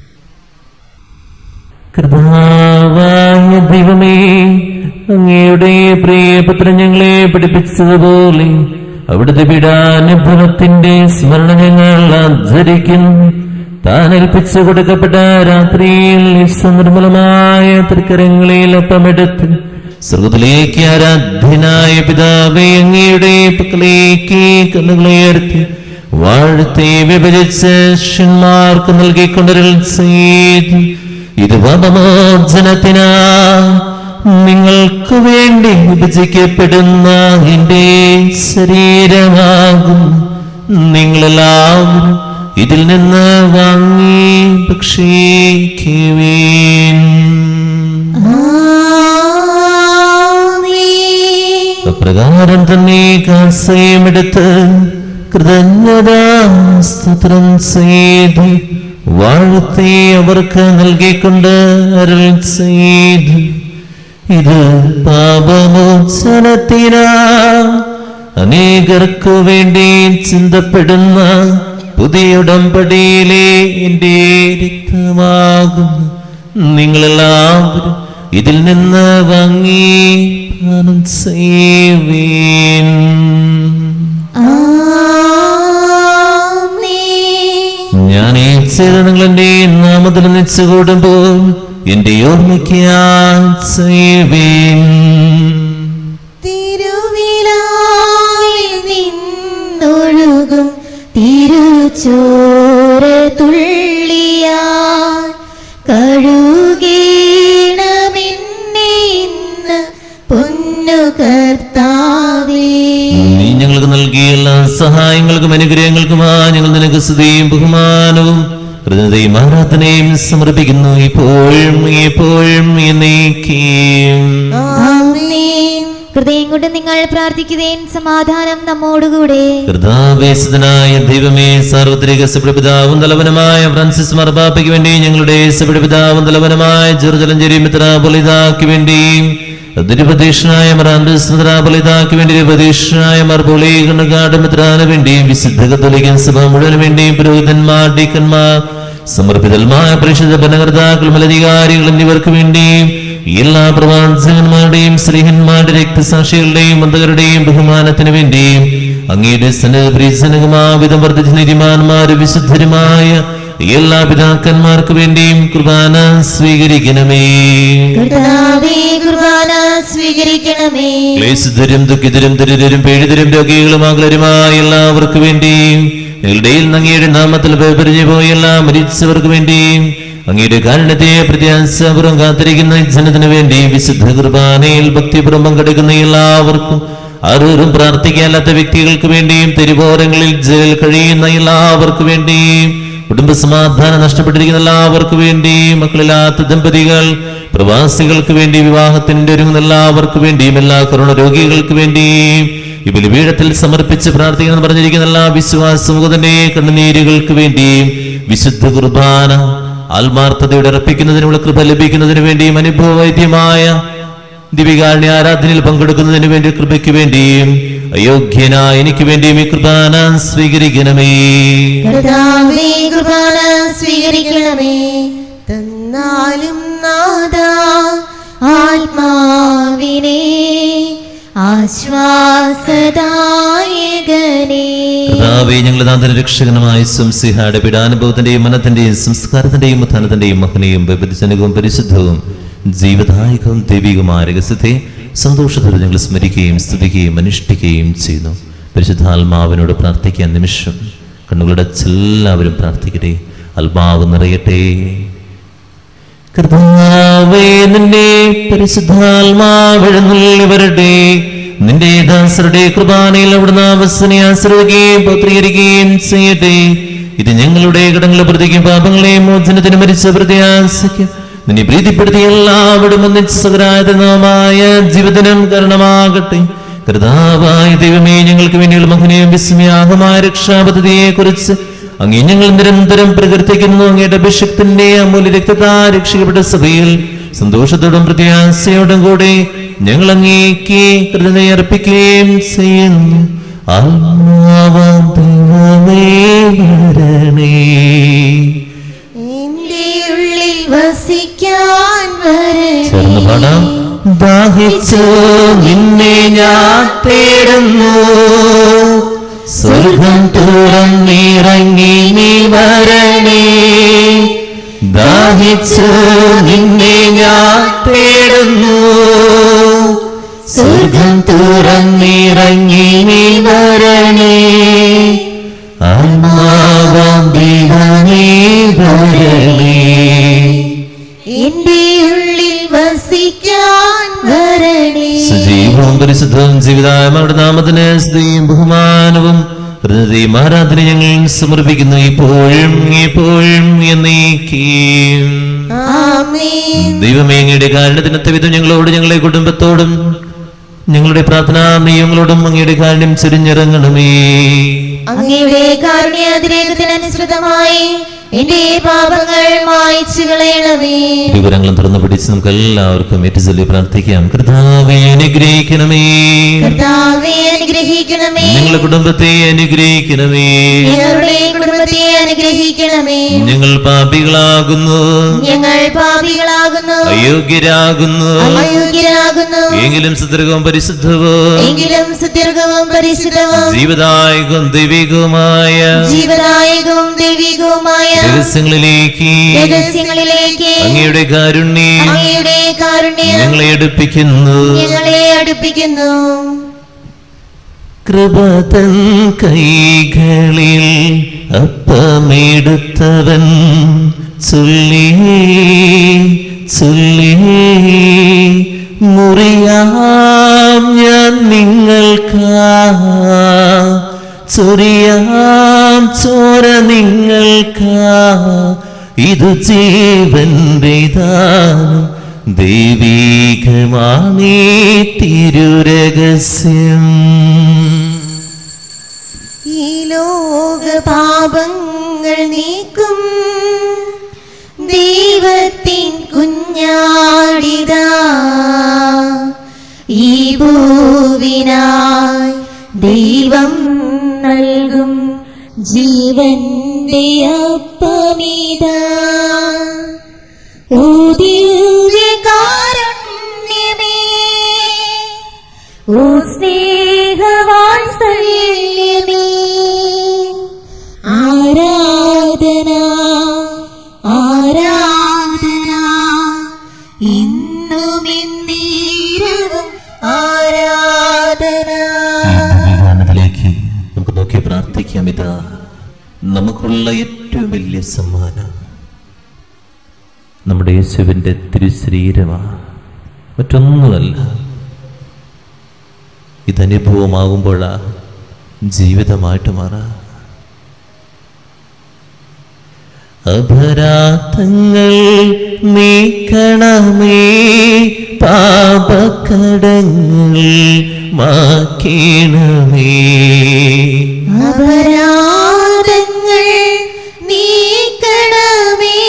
കർത്താവായ ദൈവമേ അങ്ങയുടെ പ്രിയപുത്രൻ ഞങ്ങളെ പഠിപ്പിച്ചതുപോലെ അവിടുത്തെ പീഡാനുഭവത്തിന്റെ സ്മരണ ഞങ്ങൾ ആചരിക്കുന്നു താൻ ഏൽപ്പിച്ചു കൊടുക്കപ്പെട്ട രാത്രിയിൽ നിർമ്മലമായ തൃക്കരങ്ങളിൽ ഒപ്പമെടുത്ത് സ്വർഗത്തിലേക്ക് ആരാധ്യനായ പിതാവേ അങ്ങയുടെ പക്കലേക്ക് കണ്ണുകളേർത്തി വാഴ്ത്തി വിഭജിച്ച് ശിഷ്യന്മാർക്ക് നൽകിക്കൊണ്ടൊരു ചെയ്തു ഇത് പാപമോചനത്തിനാ നിങ്ങൾക്ക് വേണ്ടി വിഭജിക്കപ്പെടുന്ന എന്റെ ശരീരമാകും നിങ്ങളെല്ലാവരും ഇതിൽ നിന്ന് വാങ്ങി ഭക്ഷിക്കുവേൻ അപ്രകാരം തന്നെ കാസയമെടുത്ത് കൃതജ്ഞതാ സ്തോത്രം ചെയ്ത് വാഴ്ത്തി അവർക്ക് നൽകിക്കൊണ്ട് അരുൾ ചെയ്ത് ഇത് പാപമോചനത്തിനാ അനേകർക്കു വേണ്ടി ചിന്തപ്പെടുന്ന പുതിയ ഉടമ്പടിയിലെ എന്റെ രക്തമാകുന്നു നിങ്ങളെല്ലാവരും ഇതിൽ നിന്ന് വാങ്ങി പാനം ചെയ്യുവീൻ ഞാൻ ഈ ചേരണങ്ങൾ എന്റെ നാമത്തിൽ നിച്ച് കൂടുമ്പോൾ എന്റെ ഓർമ്മയ്ക്ക് ചെയ്യുവീൻ തിരുവിലായിൽ നിന്നൊഴുകും തിരുച്ചോര തുള്ളിയാ കഴുകീണമെന്നെ ഇന്ന് പൊന്നു കർത്താവേ നീ ഞങ്ങൾക്ക് നൽകിയ എല്ലാ സഹായങ്ങൾക്കും അനുഗ്രഹങ്ങൾക്കുമാ ഞങ്ങൾ നിനക്ക് സ്തുതിയും ബഹുമാനവും ഹൃദയയും ആരാധനയും സമർപ്പിക്കുന്നു ഇപ്പോഴും എപ്പോഴും എന്നേക്കും ആമേൻ ഹൃദയം കൊണ്ട് നിങ്ങൾ പ്രാർത്ഥിക്കുകയും സമാധാനം നമ്മോടുകൂടെ കൃതാവേശനായ ദൈവമേ സാർവത്രിക സപിതാവും തലവനമായ ഫ്രാൻസിസ് മർബാപ്പയ്ക്ക് വേണ്ടി ഞങ്ങളുടെ സപിതാവും തലവനമായ ജെറുജലഞ്ചേരി മിത്രാപൊലിതാക്ക് വേണ്ടി അതിരുപതീഷനായ മറാൻഡസ് മിത്രാപൊലിതാക്ക് വേണ്ടി ഉപതീഷനായ മർബോളി കണ്ണുകാട് മിത്രാന് വേണ്ടി വിശുദ്ധ കത്തോലിക്കൻ സഭ മുഴുവന് വേണ്ടിയും പുരോഹിതന്മാർ ഡീക്കന്മാർ സമർപ്പിതന്മായ പരിശുദ്ധ ഭരണകർത്താക്കൾ മലധികാരികൾ എന്നിവർക്ക് വേണ്ടിയും എല്ലാ പ്രവാചകന്മാരുടെയും സ്ത്രീഹന്മാരുടെ രക്തസാക്ഷികളുടെയും ബന്ധകരുടെയും ബഹുമാനത്തിന് വേണ്ടിയും അങ്ങയുടെ സനപ്രീസനകമാവിധം വർദ്ധിച്ച നീതിമാന്മാര് വിശുദ്ധരുമായ എല്ലാ പിതാക്കന്മാർക്ക് വേണ്ടിയും കുർബാന സ്വീകരിക്കണമേ കർത്താവേ കുർബാന സ്വീകരിക്കണമേ ക്ലേശിതരും ദുഃഖിതരും ദരിദ്രരും പീഡിതരും രോഗികളും ആകുലരുമായ എല്ലാവർക്കും വേണ്ടിയും ഞങ്ങളുടെയിൽ അങ്ങയുടെ നാമത്തിൽ പരിചയ പോയ എല്ലാ മരിച്ചവർക്ക് വേണ്ടിയും അങ്ങയുടെ കാരണത്തെ പ്രത്യാശപുറം കാത്തിരിക്കുന്ന ജനത്തിനു വേണ്ടി വിശുദ്ധ കുർബാനയിൽ ഭക്തിപുറം പങ്കെടുക്കുന്ന എല്ലാവർക്കും ആരോരും പ്രാർത്ഥിക്കാത്ത വ്യക്തികൾക്ക് വേണ്ടിയും തെരുവോരങ്ങളിൽ ജയിൽ കഴിയുന്ന എല്ലാവർക്കും വേണ്ടിയും കുടുംബ സമാധാനം നഷ്ടപ്പെട്ടിരിക്കുന്ന എല്ലാവർക്കു വേണ്ടി മക്കളില്ലാത്ത ദമ്പതികൾ പ്രവാസികൾക്ക് വേണ്ടി വിവാഹത്തിന്റെ ഒരുങ്ങുന്ന എല്ലാവർക്കു വേണ്ടിയും എല്ലാ കരുണ രോഗികൾക്ക് വേണ്ടിയും ഈ ബലിപീഠത്തിൽ സമർപ്പിച്ച് പ്രാർത്ഥിക്കണം പറഞ്ഞിരിക്കുന്ന എല്ലാ വിശ്വാസ സമൂഹത്തിന്റെ കണ്ണുനീരുകൾക്ക് വേണ്ടിയും വിശുദ്ധ കുർബാന ആത്മാർത്ഥതയോടെ അർപ്പിക്കുന്നതിനുള്ള കൃപ ലഭിക്കുന്നതിന് വേണ്ടിയും അനുഭവവൈദ്യമായ ദിവികാരുണ്യ ആരാധനയിൽ പങ്കെടുക്കുന്നതിന് വേണ്ടി കൃപയ്ക്ക് വേണ്ടിയും അയോഗ്യനായ എനിക്ക് വേണ്ടിയും ഈ കുർബാന സ്വീകരിക്കണമേ കർത്താവേ കുർബാന സ്വീകരിക്കണമേ തന്നാലും നാദ ആത്മാവിനെ ആശ്വാസദായകനേ കർത്താവേ ഞങ്ങളുടെ നാഥന രക്ഷകനമായ സംസിഹായുടെ പീഡാനുഭവത്തിന്റെയും മനത്തിന്റെയും സംസ്കാരത്തിന്റെയും ഉത്ഥാനത്തിന്റെയും മഹനയും വിഭജനകവും പരിശുദ്ധവും ജീവദായകവും ദൈവികവുമായ രഹസ്യത്തെ സന്തോഷത്തോടെ ഞങ്ങൾ സ്മരിക്കുകയും സ്തുതിക്കുകയും അനുഷ്ഠിക്കുകയും ചെയ്യുന്നു പരിശുദ്ധാത്മാവിനോട് പ്രാർത്ഥിക്കാൻ നിമിഷം കണ്ണുകളുടെ എല്ലാവരും പ്രാർത്ഥിക്കട്ടെ ആത്മാവ് നിറയട്ടെ കർത്താവേ നിന്റെ പരിശുദ്ധാത്മാവെഴുന്നള്ളി വരട്ടെ നിന്റെ ദാസരുടെ കുർബാനയിൽ അവിടുന്ന് അവസനെ ആശ്രയിക്കുകയും പത്രീകരിക്കുകയും ചെയ്യട്ടെ ഇത് ഞങ്ങളുടെ കടങ്ങളെ പ്രതിക്കും പാപങ്ങളെ മോചനത്തിന് മരിച്ച പ്രത്യാശയ്ക്കും നിന്നെ പ്രീതിപ്പെടുത്തി എല്ലാവരും ഒന്നിച്ച് സകരായതമായ ജീവിതനം കാരണമാകട്ടെ കർത്താവായ ദൈവമേ ഞങ്ങൾക്ക് വേണ്ടിയുള്ള മഹനീയം വിസ്മയാഹമായ രക്ഷാപദ്ധതിയെ കുറിച്ച് അങ്ങേ ഞങ്ങൾ നിരന്തരം പ്രകീർത്തിക്കുന്നു അങ്ങയുടെ അഭിഷക്തിന്റെ അമൂല്യ രക്തത്താ രക്ഷിക്കപ്പെട്ട സഭയിൽ സന്തോഷത്തോടും പ്രത്യാശയോടും കൂടെ ഞങ്ങൾ അങ്ങേക്ക് കൃതയർപ്പിക്കുകയും ചെയ്യുന്നു ആത്മാവാം ദൈവമേ വരണേ എന്റെ ഉള്ളിൽ വസിക്കാൻ ചേർന്ന് പാടാം വരണേ ദാഹിച്ചു നിന്നെ ഞാൻ തേടുന്നു സ്വർഗം തുറന്നിറങ്ങി നീ വരണേ ദാഹിച്ചു നിന്നെ ഞാൻ തേടുന്നു സ്വർഗം തുറന്നിറങ്ങി നീ വരണേ ആത്മാവാം ദൈവമേ വരണേ എന്റെ ഉള്ളിൽ വസിക്കാൻ വരണേ സജീവവും പരിശുദ്ധവും ജീവിതായ അവരുടെ നാമത്തിന് സ്തുതിയും ബഹുമാനവും ഹൃദയം ആരാധന ഞങ്ങൾ സമർപ്പിക്കുന്നു ഇപ്പോഴും എപ്പോഴും എന്നേക്കും ആമേൻ ദൈവമേ അങ്ങയുടെ കാരണത്തിനത്തെ വിധം ഞങ്ങളോട് ഞങ്ങളുടെ കുടുംബത്തോടും ഞങ്ങളുടെ പ്രാർത്ഥനാ നിയമങ്ങളോടും അങ്ങയുടെ കാര്യം ചൊരിഞ്ഞിറങ്ങണമേ അങ്ങയുടെ കാരുണ്യാതിരേകത്തിനനുസൃതമായി എന്റെ പാപങ്ങൾ മായ്ച്ചു കളയണമേ വിവരങ്ങളും തുറന്നു പിടിച്ച് നമുക്ക് എല്ലാവർക്കും ഏറ്റുചൊല്ലി പ്രാർത്ഥിക്കാം കർത്താവെ അനുഗ്രഹിക്കണമേ കർത്താവെ അനുഗ്രഹിക്കണമേ ഞങ്ങളുടെ കുടുംബത്തെ അനുഗ്രഹിക്കണമേ ഞങ്ങളുടെ കുടുംബത്തെ അനുഗ്രഹിക്കണമേ ഞങ്ങൾ പാപികളാകുന്നു ഞങ്ങൾ പാപികളാകുന്നു അയോഗ്യരാകുന്നു അയോഗ്യരാകുന്നു എങ്കിലും സുദീർഘവും പരിശുദ്ധവും എങ്കിലും സുദീർഘവും പരിശുദ്ധവും ജീവദായകവും ദൈവികവുമായ ജീവദായകവും ദൈവികവുമായ രഹസ്യങ്ങളിലേക്ക് രഹസ്യങ്ങളിലേക്ക് അങ്ങയുടെ കാരുണ്യം അങ്ങയുടെ കാരുണ്യം ഞങ്ങളെ എടുപ്പിക്കുന്നു ഞങ്ങളെ അടുപ്പിക്കുന്നു കൃപതൻ കൈകളിൽ അപ്പമെടുത്തവൻ ചൊല്ലി ചൊല്ലി മുറിയാം ഞാൻ നിങ്ങൾക്കാ ചൊരിയാം ചോര നിങ്ങൾക്കാ ഇത് ജീവന്റെ ദാനം ദൈവീകമാണീ തിരുരഹസ്യം ഈ ലോക പാപങ്ങൾ നീക്കും ദൈവത്തിൻ കുഞ്ഞാടിതാ ഈ ഭൂവിനായി ദൈവം നൽകും ജീവന്റെ അപ്പമിതാ ഓ ദിവ്യകാരുണ്യമേ ഓ സ്നേഹവാത്സല്യമേ ആരാധന ആരാധന ഇന്നും എന്നീരവും ആരാധന ഭഗവാനിലേക്ക് നമുക്ക് നോക്കി പ്രാർത്ഥിക്കാം ഇതാ നമുക്കുള്ള ഏറ്റവും വലിയ സമ്മാനം നമ്മുടെ യേശുവിൻ്റെ തിരുശരീരമാ മറ്റൊന്നുമല്ല ഇതനുഭവമാകുമ്പോഴാ ജീവിതമായിട്ട് മാറാ അപരാധങ്ങൾ നീക്കണമേ പാപക്കടങ്ങൾ മാക്കണമേ അപരാധങ്ങൾ നീക്കണമേ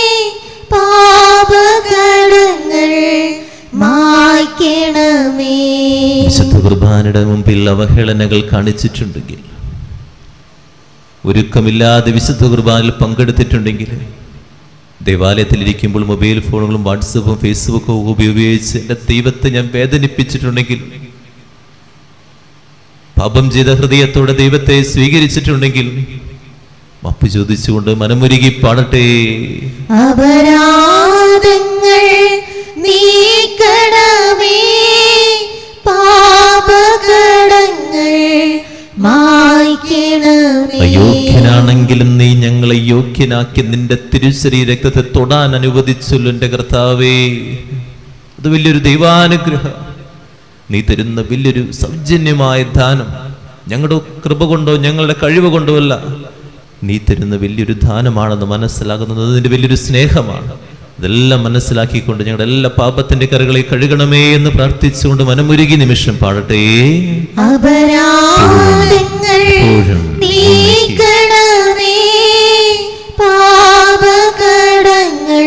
പാപകടങ്ങൾ മായ്ക്കണമേ വിശുദ്ധ കുർബാനയുടെ മുമ്പിൽ അവഹേളനകൾ കാണിച്ചിട്ടുണ്ടെങ്കിൽ ഒരുക്കമില്ലാതെ വിശുദ്ധ കുർബാനയിൽ പങ്കെടുത്തിട്ടുണ്ടെങ്കിൽ ദേവാലയത്തിലിരിക്കുമ്പോൾ മൊബൈൽ ഫോണുകളും വാട്സപ്പും ഫേസ്ബുക്കും ഉപയോഗിച്ച് എൻ്റെ ദൈവത്തെ ഞാൻ വേദനിപ്പിച്ചിട്ടുണ്ടെങ്കിൽ പാപം ചെയ്ത ഹൃദയത്തോടെ ദൈവത്തെ സ്വീകരിച്ചിട്ടുണ്ടെങ്കിൽ മപ്പ് ചോദിച്ചുകൊണ്ട് മനമുരുകി പാടട്ടെ അപരാധങ്ങൾ നീക്കണമേ പാപകടങ്ങൾ മായ്ക്കണമേ അയോഗ്യനാണെങ്കിലും നീ ഞങ്ങളെ യോഗ്യനാക്കി നിന്റെ തിരുശരീര രക്തത്തെ തൊടാൻ അനുവദിച്ചല്ലോ എൻ്റെ കർത്താവേ അത് വലിയൊരു ദൈവാനുഗ്രഹം നീ തരുന്ന വലിയൊരു സൗജന്യമായ ദാനം ഞങ്ങളുടെ കൃപ കൊണ്ടോ ഞങ്ങളുടെ കഴിവ് കൊണ്ടോ അല്ല നീ തരുന്ന വലിയൊരു ദാനമാണെന്ന് മനസ്സിലാകുന്നത് അതിൻ്റെ വലിയൊരു സ്നേഹമാണ് ഇതെല്ലാം മനസ്സിലാക്കിക്കൊണ്ട് ഞങ്ങളുടെ എല്ലാ പാപത്തിന്റെ കറികളെ കഴുകണമേ എന്ന് പ്രാർത്ഥിച്ചുകൊണ്ട് മനമുരുകി നിമിഷം പാടട്ടെ അപരാധങ്ങൾ എപ്പോഴും നീക്കണമേ പാപകടങ്ങൾ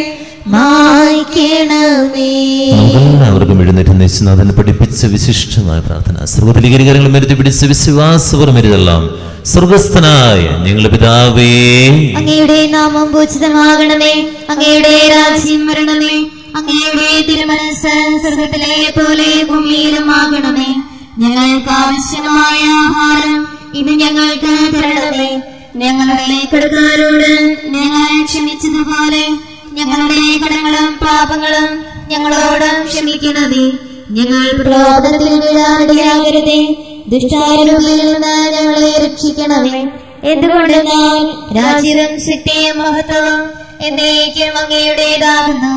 മായ്ക്കണമേ നമുക്കെല്ലാവർക്കും എഴുന്നേറ്റ് നിശ്ചനാഥനെ പഠിപ്പിച്ച വിശിഷ്ടമായ പ്രാർത്ഥന സർവ്വപരികരികാരങ്ങളും മരുതി പിടിച്ച വിശ്വാസപുറം മരുതെല്ലാം സ്വർഗസ്ഥനായ ഞങ്ങളുടെ പിതാവേ അങ്ങയുടെ നാമം പൂജിതമാകണമേ അങ്ങയുടെ രാജ്യം വരണമേ അങ്ങയുടെ തിരുമനസ് സ്വർഗത്തിലെ പോലെ ഭൂമിയിലും ആകണമേ ഞങ്ങൾക്ക് ആവശ്യമായ ആഹാരം ഇത് ഞങ്ങൾക്ക് തരണമേ ഞങ്ങളുടെ കടക്കാരോട് ഞങ്ങൾ ക്ഷമിച്ചതുപോലെ ഞങ്ങളുടെ കടങ്ങളും പാപങ്ങളും ഞങ്ങളോട് ക്ഷമിക്കണമേ ഞങ്ങൾ പ്രലോഭനത്തിൽ വീഴാനിടയാകരുതേ ദുഷ്ടാരൂപിൽ നിന്ന് ഞങ്ങളെ രക്ഷിക്കണമേ എന്തുകൊണ്ടെന്നാൽ രാജ്യവും ശക്തിയും മഹത്വവും എന്നേക്കും അങ്ങയുടേതാകുന്നു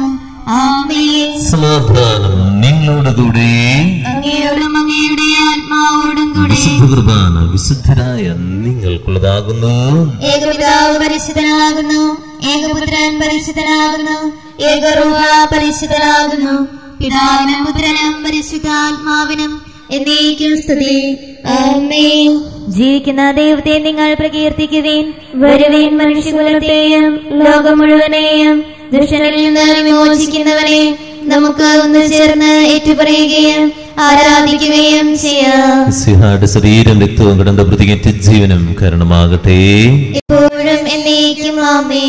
ആമേ സമാധാനം നിങ്ങളോടുകൂടെ അങ്ങയോടും അങ്ങയുടെ ആത്മാവോടും കൂടെ വിശുദ്ധ കുർബാന വിശുദ്ധരായ നിങ്ങൾക്കുള്ളതാകുന്നു ഏകപിതാവ് പരിശുദ്ധനാകുന്നു ഏകപുത്രൻ പരിശുദ്ധനാകുന്നു ഏകറുഹ പരിശുദ്ധനാകുന്നു പിതാവിനും പുത്രനും പരിശുദ്ധാത്മാവിനും എന്നേക്കും സ്തുതി ആമേ ജീവിക്കുന്ന ദൈവത്തെ നിങ്ങൾ പ്രകീർത്തിക്കുവേൻ വരുവേൻ മനുഷ്യകുലത്തെയും ലോകം മുഴുവനെയും ദുഷ്ടനിൽ നിന്ന് വിമോചിക്കുന്നവനെ നമുക്ക് ഒന്ന് ചേർന്ന് ഏറ്റുപറയുകയും ആരാധിക്കുകയും ചെയ്യാം സിഹായുടെ ശരീരം രക്തവും കിടന്ന പ്രതികേറ്റ ജീവനും കാരണമാകട്ടെ എപ്പോഴും എന്നേക്കും ആമേ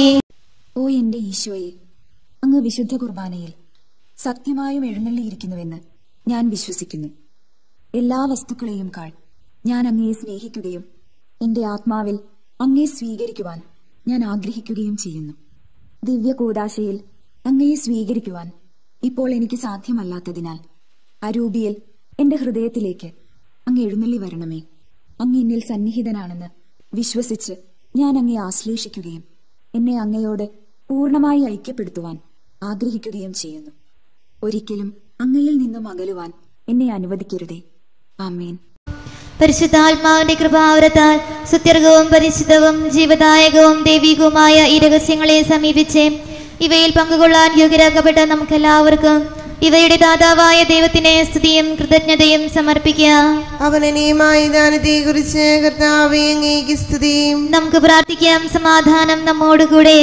ഓ എന്റെ ഈശോയെ അങ്ങ് വിശുദ്ധ കുർബാനയിൽ സത്യമായും എഴുന്നള്ളിയിരിക്കുന്നുവെന്ന് ഞാൻ വിശ്വസിക്കുന്നു എല്ലാ വസ്തുക്കളെയും കാൾ ഞാൻ അങ്ങയെ സ്നേഹിക്കുകയും എന്റെ ആത്മാവിൽ അങ്ങയെ സ്വീകരിക്കുവാൻ ഞാൻ ആഗ്രഹിക്കുകയും ചെയ്യുന്നു ദിവ്യ കൂദാശയിൽ അങ്ങയെ സ്വീകരിക്കുവാൻ ഇപ്പോൾ എനിക്ക് സാധ്യമല്ലാത്തതിനാൽ അരൂപിയിൽ എന്റെ ഹൃദയത്തിലേക്ക് അങ്ങ് എഴുന്നള്ളി വരണമേ അങ്ങ് എന്നിൽ സന്നിഹിതനാണെന്ന് വിശ്വസിച്ച് ഞാൻ അങ്ങയെ ആശ്ലേഷിക്കുകയും എന്നെ അങ്ങയോട് പൂർണ്ണമായി ഐക്യപ്പെടുത്തുവാൻ ആഗ്രഹിക്കുകയും ചെയ്യുന്നു ഒരിക്കലും അങ്ങയിൽ നിന്നും അകലുവാൻ എന്നെ അനുവദിക്കരുതേ ആമേൻ പരിശുദ്ധാത്മാവിന്റെ കൃപാവരത്താൽ സുത്യർഗവും പരിശുദ്ധവും ജീവദായകവും ദൈവികവുമായ ഈ രഹസ്യങ്ങളെ സമീപിച്ച് ഇവയിൽ പങ്കുകൊള്ളാൻ യോഗ്യരാക്കപ്പെട്ട നമുക്കെല്ലാവർക്കും ഇവയുടെ ദാതാവായ ദൈവത്തിന് സ്തുതിയും കൃതജ്ഞതയും സമർപ്പിക്കാം അവനനീയമായ ദാനത്തെ കുറിച്ച് കർത്താവെ അങ്ങേക്ക് സ്തുതിയും നമുക്ക് പ്രാർത്ഥിക്കാം സമാധാനം നമ്മോടുകൂടെ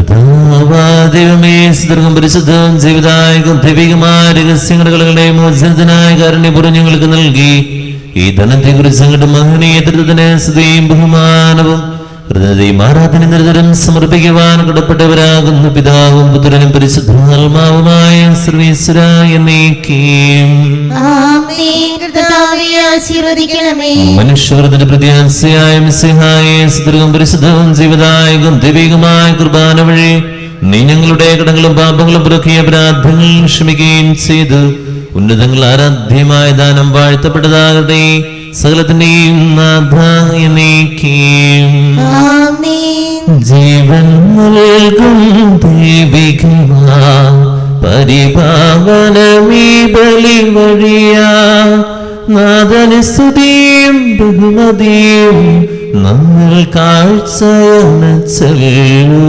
കർത്താവാദൈവമേ സുദീർഘം പരിശുദ്ധവും ജീവിതായകം ദൈവികമായ രഹസ്യങ്ങളുടെ മോചനത്തിനായ കാരുണ്യപുറം ഞങ്ങൾക്ക് നൽകി ഈ ധനത്തെ കുറിച്ച് അങ്ങയുടെ മഹനീയ ദൃഢത്തിന് സ്തുതിയും ബഹുമാനവും ഹൃദയയും ആരാധന നിരന്തരം സമർപ്പിക്കുവാൻ കടപ്പെട്ടവരാകുന്നു പിതാവും പുത്രനും പരിശുദ്ധാത്മാവുമായ സർവീശ്വരായ നീക്കിയും ആമേൻ കർത്താവെ ആശീർവദിക്കണമേ മനുഷ്യവൃത്തിന്റെ പ്രത്യാശയായ മിസ്സിഹായ സുദീർഘം പരിശുദ്ധവും ജീവദായകം ദൈവികമായ കുർബാന വഴി നീ ഞങ്ങളുടെ കടങ്ങളും പാപങ്ങളും പുറക്കിയ പ്രാർത്ഥനകൾ ക്ഷമിക്കുകയും ചെയ്തു ഉന്നതങ്ങൾ ആരാധ്യമായ ദാനം വാഴ്ത്തപ്പെട്ടതാകട്ടെ സകലത്തിന്റെയും നാഥായ നീക്കിയും ആമേൻ ജീവൻ നൽകും ദൈവികമാ പരിപാവനമീ ബലി വഴിയാ നാഥന് സ്തുതിയും ബഹുമതിയും നമ്മൾ കാഴ്ചയണച്ചല്ലോ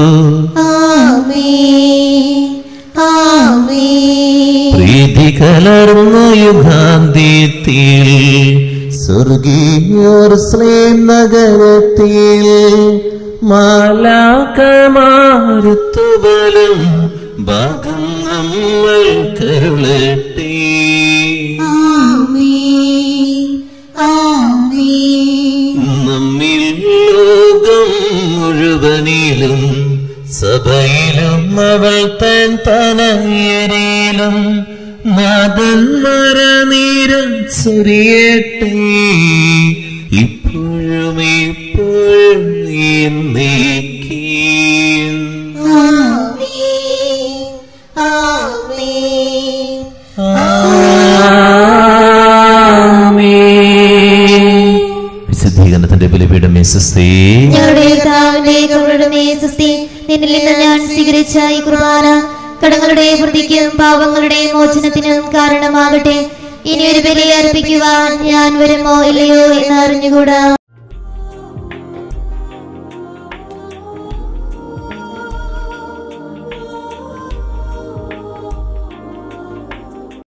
ആമേൻ ആമേൻ പ്രീതി കലർന്ന യുഗാന്ത്യത്തിൽ സ്വർഗീയോർ സ്ലേം നഗരത്തിൽ മാലാക്കമാരുത്തുബലം ഭാഗം നമ്മൾ കരുളട്ടെ ആമേൻ ആമേൻ നമ്മിൽ ലോകം മുഴുവനിലും സഭയിലും അവൾ തൻ തനയരിലും നാദൻ മരനീരം ചൊരിയട്ടെ ഇപ്പോഴും ഇപ്പോഴും എന്നേക്കും ആമേൻ ആമേൻ വിശുദ്ധീകരണത്തിന്റെ ബലിപീഠം യേശുസ്തേ ഞങ്ങളുടെ കർത്താവിന്റെ കൃപയുടെ മേശസ്തി നിന്നിൽ നിന്ന് ഞാൻ സ്വീകരിച്ച ഈ കുർബാന കടങ്ങളുടെ വൃത്തിക്കും പാവങ്ങളുടെ മോചനത്തിനും കാരണമാകട്ടെ ഇനി ഒരു ബലി അർപ്പിക്കുവാൻ ഞാൻ വരുമോ ഇല്ലയോ എന്ന് അറിഞ്ഞുകൂടാ